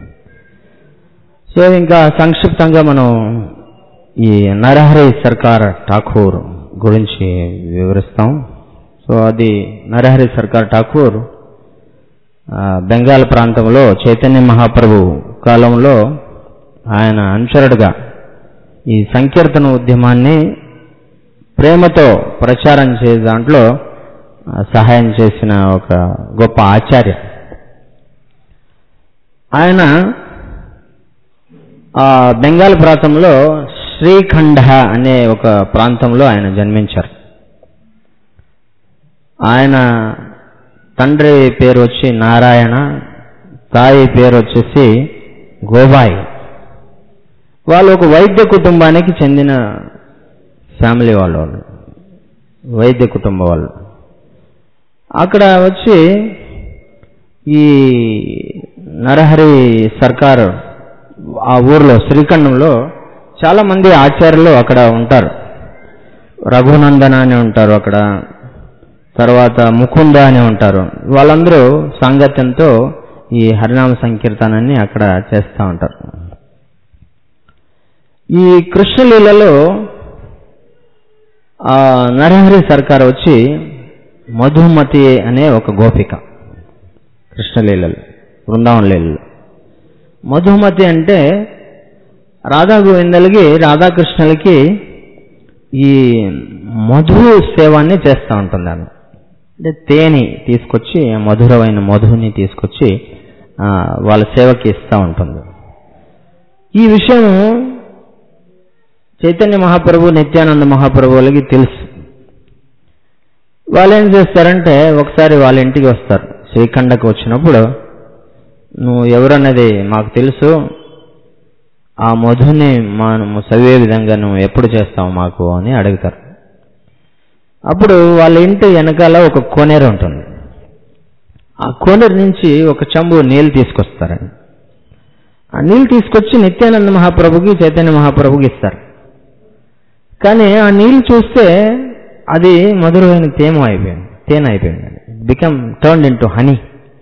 సో ఇంకా సంక్షిప్తంగా మనం ఈ నరహరి సర్కార్ ఠాకూర్ గురించి వివరిస్తాం సో అది నరహరి సర్కార్ ఠాకూర్ ఆ, బెంగాల్ ప్రాంతంలో చైతన్య మహాప్రభు కాలంలో ఆయన అనుచరుడుగా ఈ సంకీర్తన ఉద్యమాన్ని ప్రేమతో ప్రచారం చేసే దాంట్లో ఆ, సహాయం చేసిన ఒక గొప్ప ఆచార్య ఆయన ఆ బెంగాల్ ప్రాంతంలో శ్రీఖండ అనే ఒక ప్రాంతంలో ఆయన జన్మించారు ఆయన తండ్రి పేరు వచ్చి నారాయణ తాయి పేరు వచ్చేసి గోబాయి వాళ్ళు ఒక వైద్య కుటుంబానికి చెందిన ఫ్యామిలీ వాళ్ళు వాళ్ళు వైద్య కుటుంబం వాళ్ళు అక్కడ వచ్చి ఈ నరహరి సర్కారు ఆ ఊర్లో శ్రీఖండంలో చాలా మంది ఆచార్యులు అక్కడ ఉంటారు రఘునందన అని ఉంటారు అక్కడ తర్వాత ముకుంద అని ఉంటారు వాళ్ళందరూ సాంగత్యంతో ఈ హరినామ సంకీర్తనాన్ని అక్కడ చేస్తూ ఉంటారు ఈ కృష్ణలీలలో ఆ నరహరి సర్కార్ వచ్చి మధుమతి అనే ఒక గోపిక కృష్ణలీలలు బృందావన లీలలు మధుమతి అంటే రాధా గోవిందలకి రాధాకృష్ణులకి ఈ మధు సేవాన్ని చేస్తూ ఉంటుంది ఆమె అంటే తేనె తీసుకొచ్చి మధురమైన మధుని తీసుకొచ్చి ఆ, వాళ్ళ సేవకి ఇస్తూ ఉంటుంది ఈ విషయం చైతన్య మహాప్రభు నిత్యానంద మహాప్రభువులకి తెలుసు వాళ్ళు ఏం చేస్తారంటే ఒకసారి వాళ్ళ ఇంటికి వస్తారు శ్రీఖండకు వచ్చినప్పుడు నువ్వు ఎవరన్నది మాకు తెలుసు ఆ మధుని మనము చదివే విధంగా నువ్వు ఎప్పుడు చేస్తావు మాకు అని అడుగుతారు అప్పుడు వాళ్ళ ఇంటి వెనకాల ఒక కోనేరు ఉంటుంది ఆ కోనేరు నుంచి ఒక చెంబు నీళ్ళు తీసుకొస్తారండి ఆ నీళ్ళు తీసుకొచ్చి నిత్యానంద మహాప్రభుకి చైతన్య మహాప్రభుకి ఇస్తారు కానీ ఆ నీళ్ళు చూస్తే అది మధురమైన తేమ అయిపోయింది తేనె అయిపోయింది become turn into honey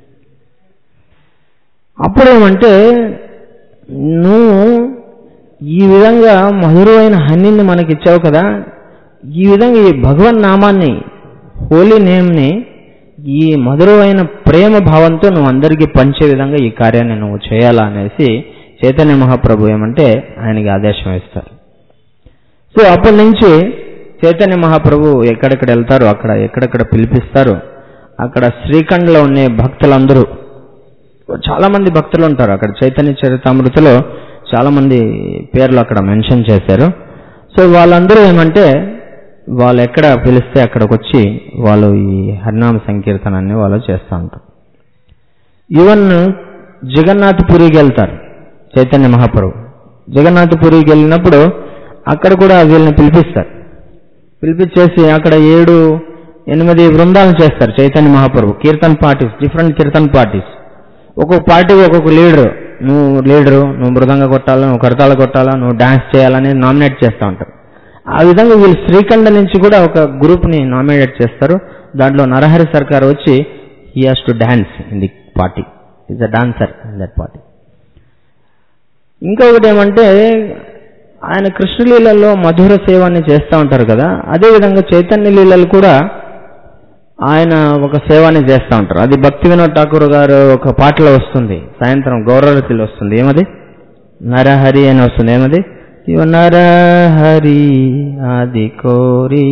అప్పుడేమంటే నువ్వు ఈ విధంగా మధురమైన హనీని మనకి ఇచ్చావు కదా ఈ విధంగా ఈ భగవన్ నామాన్ని హోలీ నేమ్ని ఈ మధురమైన ప్రేమ భావంతో నువ్వు అందరికీ పంచే విధంగా ఈ కార్యాన్ని నువ్వు చేయాలా అనేసి చైతన్య మహాప్రభు ఏమంటే ఆయనకి ఆదేశం ఇస్తారు సో అప్పటి నుంచి చైతన్య మహాప్రభు ఎక్కడెక్కడ వెళ్తారో అక్కడ ఎక్కడెక్కడ పిలిపిస్తారు అక్కడ శ్రీఖండ్లో ఉండే భక్తులందరూ చాలా మంది భక్తులు ఉంటారు అక్కడ చైతన్య చరితామృతిలో చాలా మంది పేర్లు అక్కడ మెన్షన్ చేశారు సో వాళ్ళందరూ ఏమంటే వాళ్ళు ఎక్కడ పిలిస్తే అక్కడికి వచ్చి వాళ్ళు ఈ హరినామ సంకీర్తనాన్ని వాళ్ళు చేస్తూ ఉంటారు ఈవెన్ జగన్నాథపురికి వెళ్తారు చైతన్య మహాప్రభు జగన్నాథపురికి వెళ్ళినప్పుడు అక్కడ కూడా వీళ్ళని పిలిపిస్తారు పిలిపించేసి అక్కడ ఏడు ఎనిమిది బృందాలు చేస్తారు Chaitanya Mahaprabhu kirtan parties different kirtan parties ఒక్కొక్క పార్టీ ఒక్కొక్క లీడరు నువ్వు లీడరు నువ్వు మృదంగా కొట్టాలా నువ్వు కరతాళ కొట్టాలా నువ్వు డాన్స్ చేయాలని నామినేట్ చేస్తూ ఉంటారు ఆ విధంగా వీళ్ళు శ్రీఖండ నుంచి కూడా ఒక గ్రూప్ని నామినేట్ చేస్తారు దాంట్లో నరహరి సర్కార్ వచ్చి he has to dance in the party is a dancer in that party ఇంకొకటి ఏమంటే ఆయన కృష్ణలీలలో మధుర సేవాన్ని చేస్తూ ఉంటారు కదా అదేవిధంగా చైతన్య లీలలు కూడా ఆయన ఒక సేవాన్ని చేస్తూ ఉంటారు అది భక్తి వినోద్ ఠాకూర్ గారు ఒక పాటలో వస్తుంది సాయంత్రం గౌరవతిలో వస్తుంది ఏమది నరహరి అని వస్తుంది ఏమది ఇవ నరహరి ఆది కోరి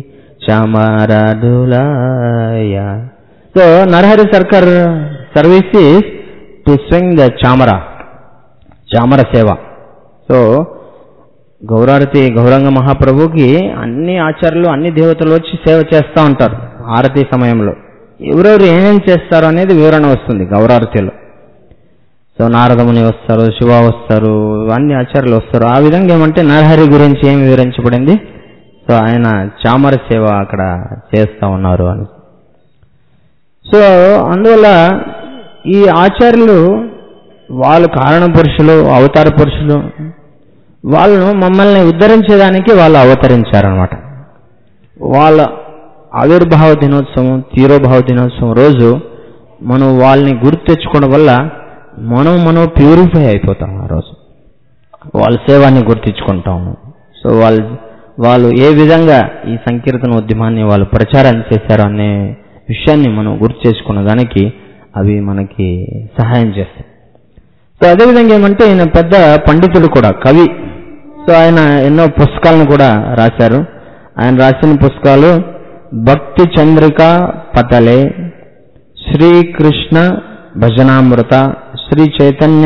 చామరాడులాయ so Narahari Sarkar service is to swing the chamara చామర సేవ సో గౌరారతి గౌరంగ మహాప్రభుకి అన్ని ఆచార్యులు అన్ని దేవతలు వచ్చి సేవ చేస్తూ ఉంటారు ఆరతి సమయంలో ఎవరెవరు ఏమేం చేస్తారు అనేది వివరణ వస్తుంది గౌరారతిలో సో నారదముని వస్తారు శివ వస్తారు అన్ని ఆచార్యులు వస్తారు ఆ విధంగా ఏమంటే నరహరి గురించి ఏం వివరించబడింది సో ఆయన చామర సేవ అక్కడ చేస్తూ ఉన్నారు అని సో అందువల్ల ఈ ఆచార్యులు వాళ్ళు కారణ పురుషులు అవతార పురుషులు వాళ్ళను మమ్మల్ని ఉద్ధరించేదానికి వాళ్ళు అవతరించారనమాట వాళ్ళ ఆవిర్భావ దినోత్సవం తీరోభావ దినోత్సవం రోజు మనం వాళ్ళని గుర్తు తెచ్చుకోవడం వల్ల మనం మనం ప్యూరిఫై అయిపోతాం ఆ రోజు వాళ్ళ సేవాన్ని గుర్తించుకుంటాము సో వాళ్ళు వాళ్ళు ఏ విధంగా ఈ సంకీర్తన ఉద్యమాన్ని వాళ్ళు ప్రచారం చేశారు అనే విషయాన్ని మనం గుర్తు చేసుకున్న దానికి అవి మనకి సహాయం చేస్తాయి సో అదేవిధంగా ఏమంటే ఈయన పెద్ద పండితుడు కూడా కవి సో ఆయన ఎన్నో పుస్తకాలను కూడా రాశారు ఆయన రాసిన పుస్తకాలు భక్తి చంద్రిక పతలే శ్రీకృష్ణ భజనామృత శ్రీ చైతన్య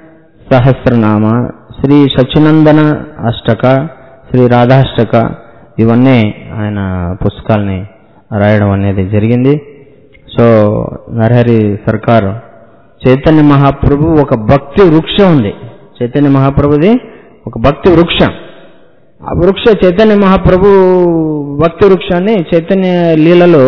సహస్రనామ శ్రీ సచినందన అష్టక శ్రీ రాధాష్టక ఇవన్నీ ఆయన పుస్తకాల్ని రాయడం అనేది జరిగింది సో నరహరి సర్కార్ చైతన్య మహాప్రభు ఒక భక్తి వృక్షం ఉంది చైతన్య మహాప్రభుది ఒక భక్తి వృక్షం ఆ వృక్ష చైతన్య మహాప్రభు భక్తి వృక్షాన్ని చైతన్య లీలలో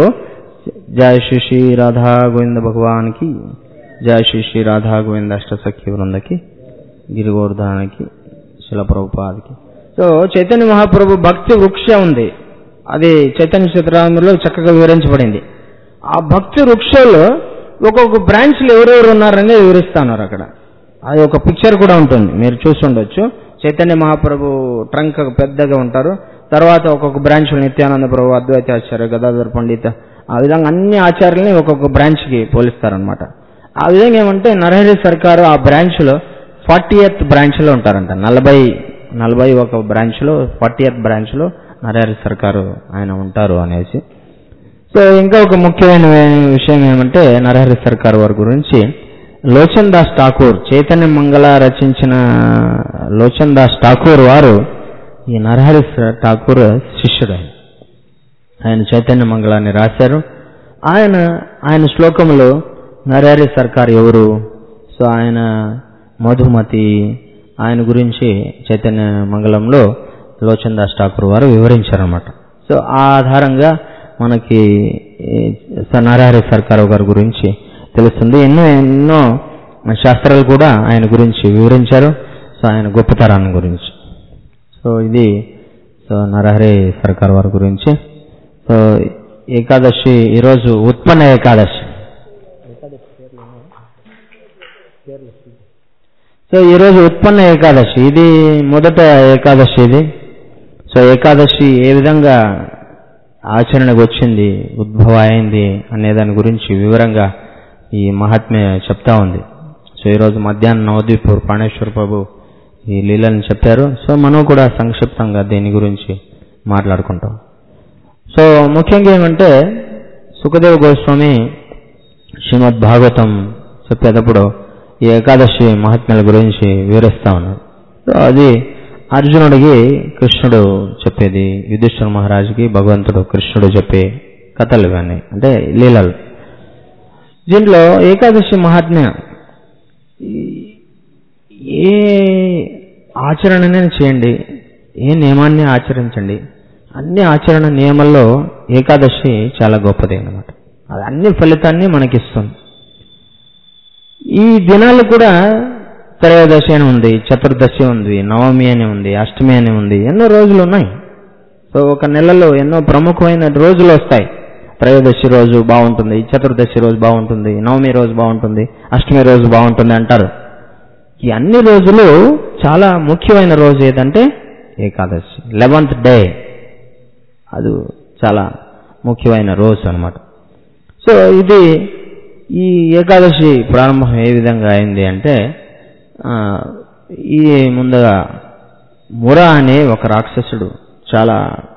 జయ శ్రీ శ్రీ రాధా గోవింద భగవాన్కి జయ శ్రీ శ్రీ రాధా గోవింద అష్టసఖ్య వృందకి గిరిగోర్ధానికి శిల ప్రభుపాదికి సో చైతన్య మహాప్రభు భక్తి వృక్షం ఉంది అది చైతన్య చిత్రాంలో చక్కగా వివరించబడింది ఆ భక్తి వృక్షంలో ఒక్కొక్క బ్రాంచ్లు ఎవరెవరు ఉన్నారనేది వివరిస్తున్నారు అక్కడ అది ఒక పిక్చర్ కూడా ఉంటుంది మీరు చూస్తుండొచ్చు చైతన్య మహాప్రభు ట్రంక్ పెద్దగా ఉంటారు తర్వాత ఒక్కొక్క బ్రాంచ్ నిత్యానంద ప్రభు అద్వైతాచార్య గదాధర్ పండిత ఆ విధంగా అన్ని ఆచార్యుల్ని ఒక్కొక్క బ్రాంచ్కి పోలిస్తారనమాట ఆ విధంగా ఏమంటే నరహరి సర్కారు ఆ బ్రాంచ్లో ఫార్టీ ఎయిత్ బ్రాంచ్లో ఉంటారంట నలభై నలభై ఒక బ్రాంచ్లో ఫార్టీ ఎయిత్ బ్రాంచ్లో నరహరి సర్కారు ఆయన ఉంటారు అనేసి సో ఇంకా ఒక ముఖ్యమైన విషయం ఏమంటే నరహరి సర్కార్ వారి గురించి లోచన్ దాస్ ఠాకూర్ చైతన్య మంగళ రచించిన లోచన్ దాస్ ఠాకూర్ వారు ఈ నరహరి ఠాకూర్ శిష్యుడు ఆయన ఆయన చైతన్య మంగళాన్ని రాశారు ఆయన ఆయన శ్లోకములో నరహరి సర్కార్ ఎవరు సో ఆయన మధుమతి ఆయన గురించి చైతన్య మంగళంలో లోచన్ దాస్ ఠాకూర్ వారు వివరించారన్నమాట సో ఆ ఆధారంగా మనకి ఈ స- నరహరి సర్కార్ గారి గురించి తెలుస్తుంది ఎన్నో ఎన్నో శాస్త్రాలు కూడా ఆయన గురించి వివరించారు సో ఆయన గొప్పతనాన్ని గురించి సో ఇది సో నరహరి సర్కార్ వారి గురించి సో ఏకాదశి ఈరోజు ఉత్పన్న ఏకాదశి సో ఈరోజు ఉత్పన్న ఏకాదశి ఇది మొదట ఏకాదశి ఇది సో ఏకాదశి ఏ విధంగా ఆచరణకు వచ్చింది ఉద్భవ అయింది అనే దాని గురించి వివరంగా ఈ మహాత్మ్య చెప్తా ఉంది సో ఈరోజు మధ్యాహ్నం నవదీపూర్ ప్రాణేశ్వర ప్రభు ఈ లీలని చెప్పారు సో మనం కూడా సంక్షిప్తంగా దీని గురించి మాట్లాడుకుంటాం సో ముఖ్యంగా ఏమంటే సుఖదేవ గోస్వామి శ్రీమద్ భాగవతం చెప్పేటప్పుడు ఈ ఏకాదశి మహాత్మ్యాల గురించి వివరిస్తా ఉన్నారు సో అది అర్జునుడికి కృష్ణుడు చెప్పేది యుధిష్ఠిర మహారాజుకి భగవంతుడు కృష్ణుడు చెప్పే కథలు ఇవన్నీ అంటే లీలలు దీంట్లో ఏకాదశి మహాత్మ్య ఈ- ఏ ఆచరణనే చేయండి ఏ నియమాన్ని ఆచరించండి అన్ని ఆచరణ నియమాల్లో ఏకాదశి చాలా గొప్పది అన్నమాట అది అన్ని ఫలితాన్ని మనకిస్తుంది ఈ దినాలు కూడా త్రయోదశి అని ఉంది చతుర్దశి ఉంది నవమి అని ఉంది అష్టమి అని ఉంది ఎన్నో రోజులు ఉన్నాయి సో ఒక నెలలో ఎన్నో ప్రముఖమైన రోజులు వస్తాయి త్రయోదశి రోజు బాగుంటుంది చతుర్దశి రోజు బాగుంటుంది నవమి రోజు బాగుంటుంది అష్టమి రోజు బాగుంటుంది అంటారు ఈ అన్ని రోజులు చాలా ముఖ్యమైన రోజు ఏదంటే ఏకాదశి లెవెంత్ డే అది చాలా ముఖ్యమైన రోజు అన్నమాట సో ఇది ఈ ఏకాదశి ప్రారంభం ఏ విధంగా అయింది అంటే ఆ, ఈ ముందుగా ముర అనే ఒక రాక్షసుడు చాలా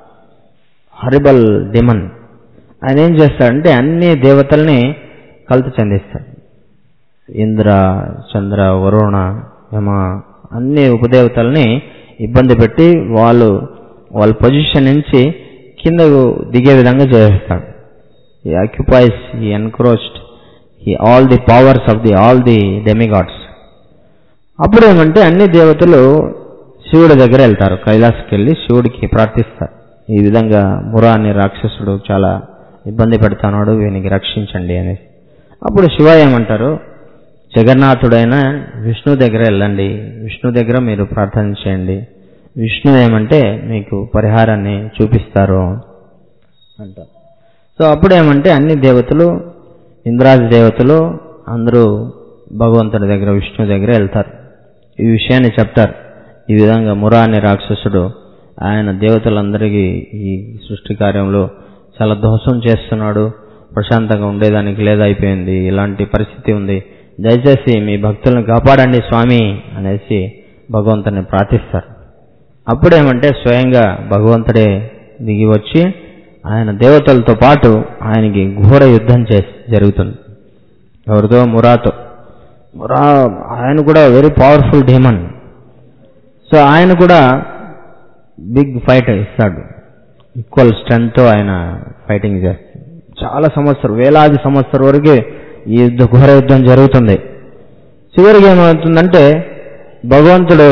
హరిబల్ డిమన్ ఆయన ఏం చేస్తాడంటే అన్ని దేవతల్ని కలుత చెందిస్తాడు ఇంద్ర చంద్ర వరుణ యమ అన్ని ఉపదేవతల్ని ఇబ్బంది పెట్టి వాళ్ళు వాళ్ళ పొజిషన్ నుంచి కిందకు దిగే విధంగా చేస్తాడు he occupies he encroached he all the powers of the all the demigods అప్పుడు ఏమంటే అన్ని దేవతలు శివుడి దగ్గర వెళ్తారు కైలాసకి వెళ్ళి శివుడికి ప్రార్థిస్తారు ఈ విధంగా మురా అనే రాక్షసుడు చాలా ఇబ్బంది పెడతాడు వీనికి రక్షించండి అని అప్పుడు శివ ఏమంటారు జగన్నాథుడైన విష్ణు దగ్గర వెళ్ళండి విష్ణు దగ్గర మీరు ప్రార్థన చేయండి విష్ణు ఏమంటే మీకు పరిహారాన్ని చూపిస్తారు అంటారు సో అప్పుడు ఏమంటే అన్ని దేవతలు ఇంద్రాది దేవతలు అందరూ భగవంతుడి దగ్గర విష్ణు దగ్గర వెళ్తారు ఈ విషయాన్ని చెప్తారు ఈ విధంగా మురా అనే రాక్షసుడు ఆయన దేవతలందరికీ ఈ సృష్టి కార్యంలో చాలా దోషం చేస్తున్నాడు ప్రశాంతంగా ఉండేదానికి లేదైపోయింది ఇలాంటి పరిస్థితి ఉంది దయచేసి మీ భక్తులను కాపాడండి స్వామి అనేసి భగవంతుని ప్రార్థిస్తారు అప్పుడేమంటే స్వయంగా భగవంతుడే దిగి వచ్చి ఆయన దేవతలతో పాటు ఆయనకి ఘోర యుద్ధం చేసి జరుగుతుంది ఎవరితో మురాతో మురా ఆయన కూడా వెరీ పవర్ఫుల్ డీమన్ సో ఆయన కూడా బిగ్ ఫైట్ ఇస్తాడు ఈక్వల్ స్ట్రెంగ్త్తో ఆయన ఫైటింగ్ చేస్తాడు చాలా సంవత్సరం వేలాది సంవత్సరం వరకు ఈ యుద్ధ ఘోర యుద్ధం జరుగుతుంది చివరికి ఏమవుతుందంటే భగవంతుడు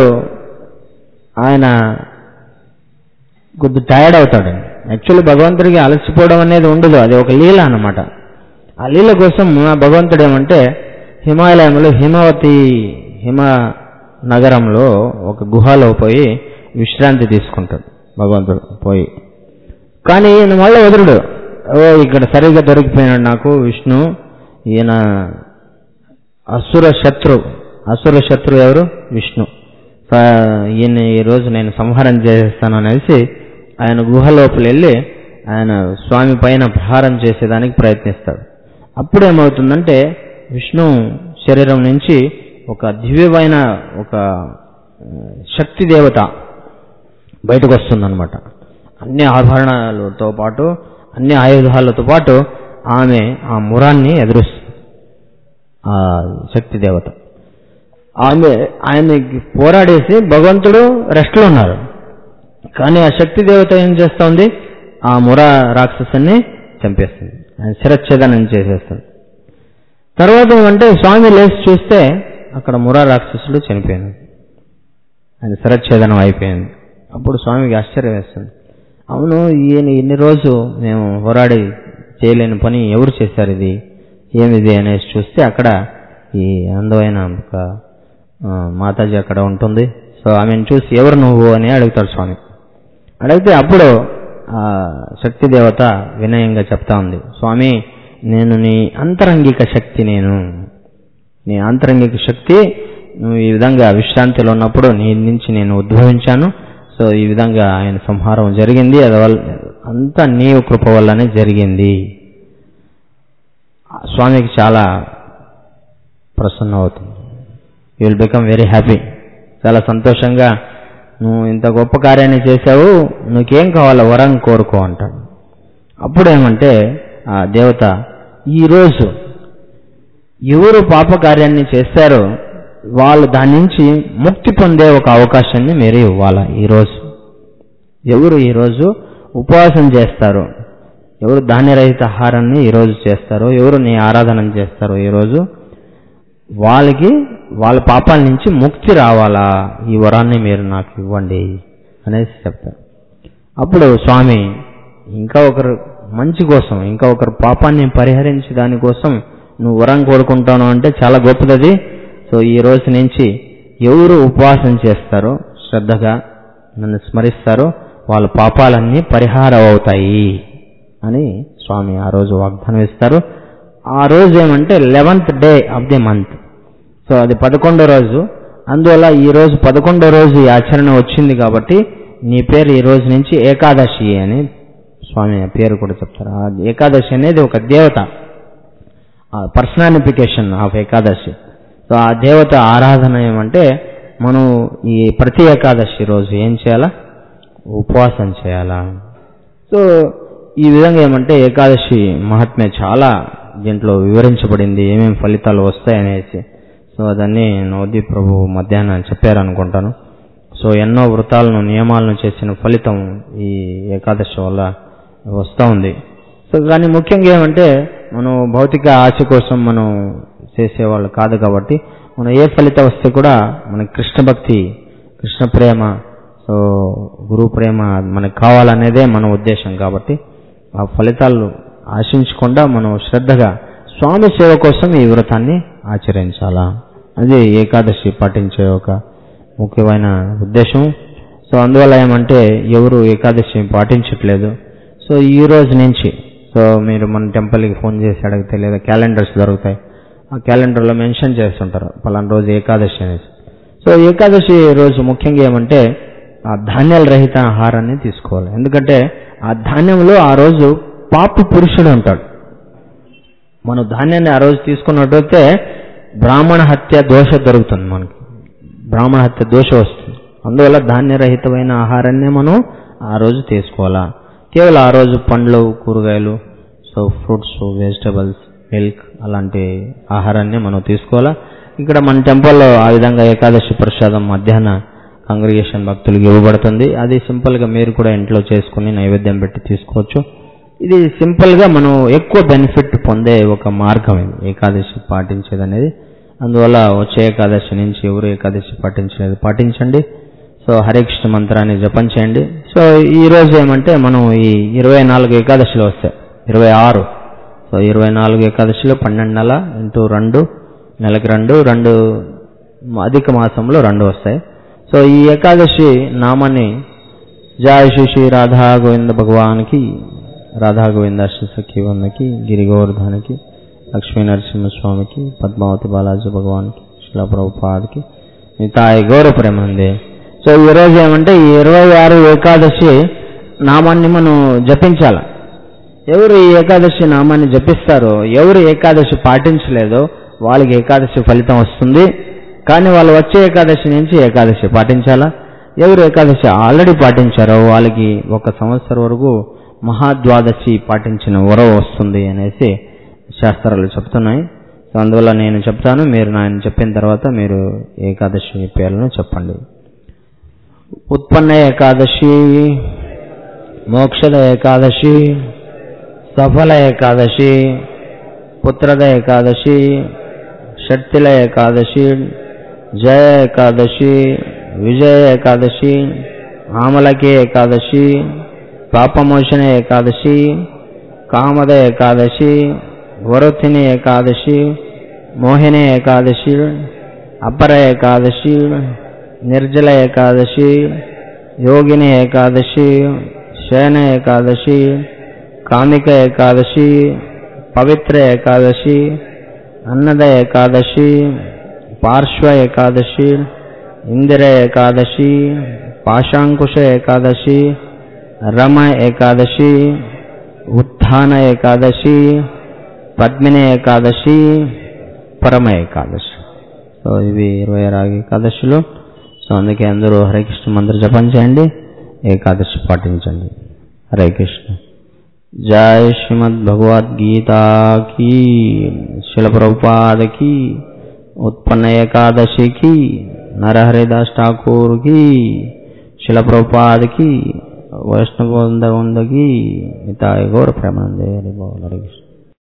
ఆయన కొద్ది టైర్డ్ అవుతాడు యాక్చువల్లీ భగవంతుడికి అలసిపోవడం అనేది ఉండదు అది ఒక లీల అన్నమాట ఆ లీల కోసం ఆ భగవంతుడు ఏమంటే హిమాలయంలో హిమవతి హిమ నగరంలో ఒక గుహలో పోయి విశ్రాంతి తీసుకుంటాడు భగవంతుడు పోయి కానీ ఈయన మళ్ళీ వదలడు ఓ ఇక్కడ సరిగ్గా దొరికిపోయినాడు నాకు విష్ణు ఈయన అసుర శత్రు అసుర శత్రు ఎవరు విష్ణు స- ఈయన ఈ రోజు నేను సంహారం చేసేస్తాను అనేసి ఆయన గుహ లోపల వెళ్ళి ఆయన స్వామి పైన ప్రహారం చేసేదానికి ప్రయత్నిస్తాడు అప్పుడు ఏమవుతుందంటే విష్ణు శరీరం నుంచి ఒక దివ్యమైన ఒక ఆ, శక్తి దేవత బయటకు వస్తుందన్నమాట అన్ని ఆభరణాలతో పాటు అన్ని ఆయుధాలతో పాటు ఆమె ఆ మురాన్ని ఎదురుస్తుంది ఆ శక్తి దేవత ఆమె ఆయనకి పోరాడేసి భగవంతుడు రెస్ట్లో ఉన్నారు కానీ ఆ శక్తి దేవత ఏం చేస్తోంది ఆ మురా రాక్షసుని చంపేస్తుంది ఆయన శిరచ్ఛేదనం చేసేస్తుంది తర్వాత ఏమంటే స్వామి లేచి చూస్తే అక్కడ మురా రాక్షసుడు చనిపోయింది ఆయన శిరచ్ఛేదనం అయిపోయింది అప్పుడు స్వామికి ఆశ్చర్యం వేస్తుంది అవును ఈయన ఇన్ని రోజు మేము పోరాడి చేయలేని పని ఎవరు చేశారు ఇది ఏమిది అనేసి చూస్తే అక్కడ ఈ అందమైన ఒక ఆ, మాతాజీ అక్కడ ఉంటుంది సో ఆమెను చూసి ఎవరు నువ్వు అని అడుగుతాడు స్వామి అడిగితే అప్పుడు ఆ శక్తి దేవత వినయంగా చెప్తా ఉంది స్వామి నేను నీ అంతరంగిక శక్తి నేను నీ ఆంతరంగిక శక్తి నువ్వు ఈ విధంగా విశ్రాంతిలో ఉన్నప్పుడు నీ నుంచి నేను ఉద్భవించాను సో ఈ విధంగా ఆయన సంహారం జరిగింది అది వల్ల అంతా నీ కృప వల్లనే జరిగింది ఆ స్వామికి చాలా ప్రసన్న అవుతుంది you will become very happy చాలా సంతోషంగా నువ్వు ఇంత గొప్ప కార్యాన్ని చేశావు నీకేం కావాలో వరం కోరుకో అంటాడు అప్పుడు ఏమంటే ఆ దేవత ఈరోజు ఎవరు పాప కార్యాన్ని చేస్తారో వాళ్ళు దాని నుంచి ముక్తి పొందే ఒక అవకాశాన్ని మీరు ఇవ్వాలా ఈరోజు ఎవరు ఈరోజు ఉపవాసం చేస్తారు ఎవరు ధాన్యరహిత ఆహారాన్ని ఈరోజు చేస్తారో ఎవరు నీ ఆరాధన చేస్తారో ఈరోజు వాళ్ళకి వాళ్ళ పాపాల నుంచి ముక్తి రావాలా ఈ వరాన్ని మీరు నాకు ఇవ్వండి అనేసి చెప్తారు అప్పుడు స్వామి ఇంకా ఒకరు మంచి కోసం ఇంకా ఒకరు పాపాన్ని పరిహరించి దానికోసం నువ్వు వరం కోరుకుంటాను అంటే చాలా గొప్పదది సో ఈ రోజు నుంచి ఎవరు ఉపవాసం చేస్తారో శ్రద్ధగా నన్ను స్మరిస్తారో వాళ్ళ పాపాలన్నీ పరిహారం అవుతాయి అని స్వామి ఆ రోజు వాగ్దానం ఇస్తారు ఆ రోజు ఏమంటే eleventh day of the month so అది పదకొండో రోజు అందువల్ల ఈ రోజు పదకొండో రోజు ఈ ఆచరణ వచ్చింది కాబట్టి నీ పేరు ఈ రోజు నుంచి ఏకాదశి అని స్వామి ఆ పేరు కూడా చెప్తారు ఆ ఏకాదశి అనేది ఒక దేవత పర్సనానిఫికేషన్ ఆఫ్ ఏకాదశి సో ఆ దేవత ఆరాధన ఏమంటే మనం ఈ ప్రతి ఏకాదశి రోజు ఏం చేయాలా ఉపవాసం చేయాలా సో ఈ విధంగా ఏమంటే ఏకాదశి మహాత్మ్య చాలా దీంట్లో వివరించబడింది ఏమేమి ఫలితాలు వస్తాయనేసి సో అదన్నీ నవదీప్ ప్రభు మధ్యాహ్నం చెప్పారనుకుంటాను సో ఎన్నో వృతాలను నియమాలను చేసిన ఫలితం ఈ ఏకాదశి వల్ల వస్తూ ఉంది సో కానీ ముఖ్యంగా ఏమంటే మనం భౌతిక ఆశ కోసం మనం చేసేవాళ్ళు కాదు కాబట్టి మనం ఏ ఫలితం వస్తే కూడా మనకి కృష్ణ భక్తి కృష్ణ ప్రేమ సో గురు ప్రేమ మనకు కావాలనేదే మన ఉద్దేశం కాబట్టి ఆ ఫలితాలు ఆశించకుండా మనం శ్రద్ధగా స్వామి సేవ కోసం ఈ వ్రతాన్ని ఆచరించాలా అది ఏకాదశి పాటించే ఒక ముఖ్యమైన ఉద్దేశం సో అందువల్ల ఏమంటే ఎవరు ఏకాదశి పాటించట్లేదు సో ఈ రోజు నుంచి సో మీరు మన టెంపుల్కి ఫోన్ చేసి అడిగితే లేదా క్యాలెండర్స్ దొరుకుతాయి ఆ క్యాలెండర్లో మెన్షన్ చేస్తుంటారు పలానా రోజు ఏకాదశి అనేసి సో ఏకాదశి రోజు ముఖ్యంగా ఏమంటే ఆ ధాన్యాల రహిత ఆహారాన్ని తీసుకోవాలి ఎందుకంటే ఆ ధాన్యంలో ఆ రోజు పాప పురుషుడు ఉంటాడు మనం ధాన్యాన్ని ఆ రోజు తీసుకున్నట్టయితే బ్రాహ్మణ హత్య దోష దొరుకుతుంది మనకి బ్రాహ్మణ హత్య దోష వస్తుంది అందువల్ల ధాన్యరహితమైన ఆహారాన్ని మనం ఆ రోజు తీసుకోవాలా కేవలం ఆ రోజు పండ్లు కూరగాయలు సో ఫ్రూట్స్ వెజిటబుల్స్ మిల్క్ అలాంటి ఆహారాన్ని మనం తీసుకోవాలా ఇక్కడ మన టెంపుల్లో ఆ విధంగా ఏకాదశి ప్రసాదం మధ్యాహ్న కాంగ్రిగేషన్ భక్తులకు ఇవ్వబడుతుంది అది సింపుల్గా మీరు కూడా ఇంట్లో చేసుకుని నైవేద్యం పెట్టి తీసుకోవచ్చు ఇది సింపుల్గా మనం ఎక్కువ బెనిఫిట్ పొందే ఒక మార్గం ఇది ఏకాదశి పాటించేది అనేది అందువల్ల వచ్చే ఏకాదశి నుంచి ఎవరు ఏకాదశి పాటించలేదు పాటించండి సో హరే కృష్ణ మంత్రాన్ని జపం చేయండి సో ఈ రోజు ఏమంటే మనం ఈ ఇరవై నాలుగు ఏకాదశిలో వస్తాయి ఇరవై ఆరు సో ఇరవై నాలుగు ఏకాదశిలో పన్నెండు నెల ఇంటూ రెండు నెలకి రెండు రెండు అధిక మాసంలో రెండు వస్తాయి సో ఈ ఏకాదశి నామాన్ని జయ శ్రీ శ్రీ రాధా గోవింద భగవాన్కి రాధా గోవింద సఖి వందకి గిరి గోవర్ధన్కి లక్ష్మీ నరసింహస్వామికి పద్మావతి బాలాజీ భగవాన్కి శిలా ప్రభుపాద్కి మిగతాయి గౌరవ ప్రేమంది సో ఈ రోజు ఏమంటే ఈ ఇరవై ఆరు ఏకాదశి నామాన్ని మనం జపించాల ఎవరు ఈ ఏకాదశి నామాన్ని జపిస్తారో ఎవరు ఏకాదశి పాటించలేదో వాళ్ళకి ఏకాదశి ఫలితం వస్తుంది కానీ వాళ్ళు వచ్చే ఏకాదశి నుంచి ఏకాదశి పాటించాలా ఎవరు ఏకాదశి ఆల్రెడీ పాటించారో వాళ్ళకి ఒక సంవత్సరం వరకు మహాద్వాదశి పాటించిన వరం వస్తుంది అనేసి శాస్త్రాలు చెప్తున్నాయి సో అందువల్ల నేను చెప్తాను మీరు నేను చెప్పిన తర్వాత మీరు ఏకాదశి పేర్లను చెప్పండి ఉత్పన్న ఏకాదశి మోక్షద ఏకాదశి సఫల ఏకాదశి పుత్ರದ ఏకాదశి షట్తిల ఏకాదశి జయ ఏకాదశి విజయ ఏకాదశి ఆమలకి ఏకాదశి పాపమోచన ఏకాదశి కామద ఏకాదశి వరుథిని ఏకాదశి మోహిని ఏకాదశి అపర ఏకాదశి నిర్జల ఏకాదశి యోగిని ఏకాదశి శయన ఏకాదశి కామిక ఏకాదశి పవిత్ర ఏకాదశి అన్నద ఏకాదశి పార్శ్వ ఏకాదశి ఇందిర ఏకాదశి పాశాంకుశ ఏకాదశి రమ ఏకాదశి ఉత్థాన ఏకాదశి పద్మిని ఏకాదశి పరమ ఏకాదశి సో ఇవి ఇరవై ఆరు ఏకాదశులు సో అందుకే అందరూ హరే కృష్ణ మంత్ర జపం చేయండి ఏకాదశి పాటించండి హరే కృష్ణ జై శ్రీమద్ భగవద్గీత की शिल प्रभुपाद की उत्पन्न एकादशी की नरहरिदास ठाकुर की शिल प्रभुपाद की वैष्णव वृंद की हिताय गौर प्रेमानंद हरि बोल हरे कृष्ण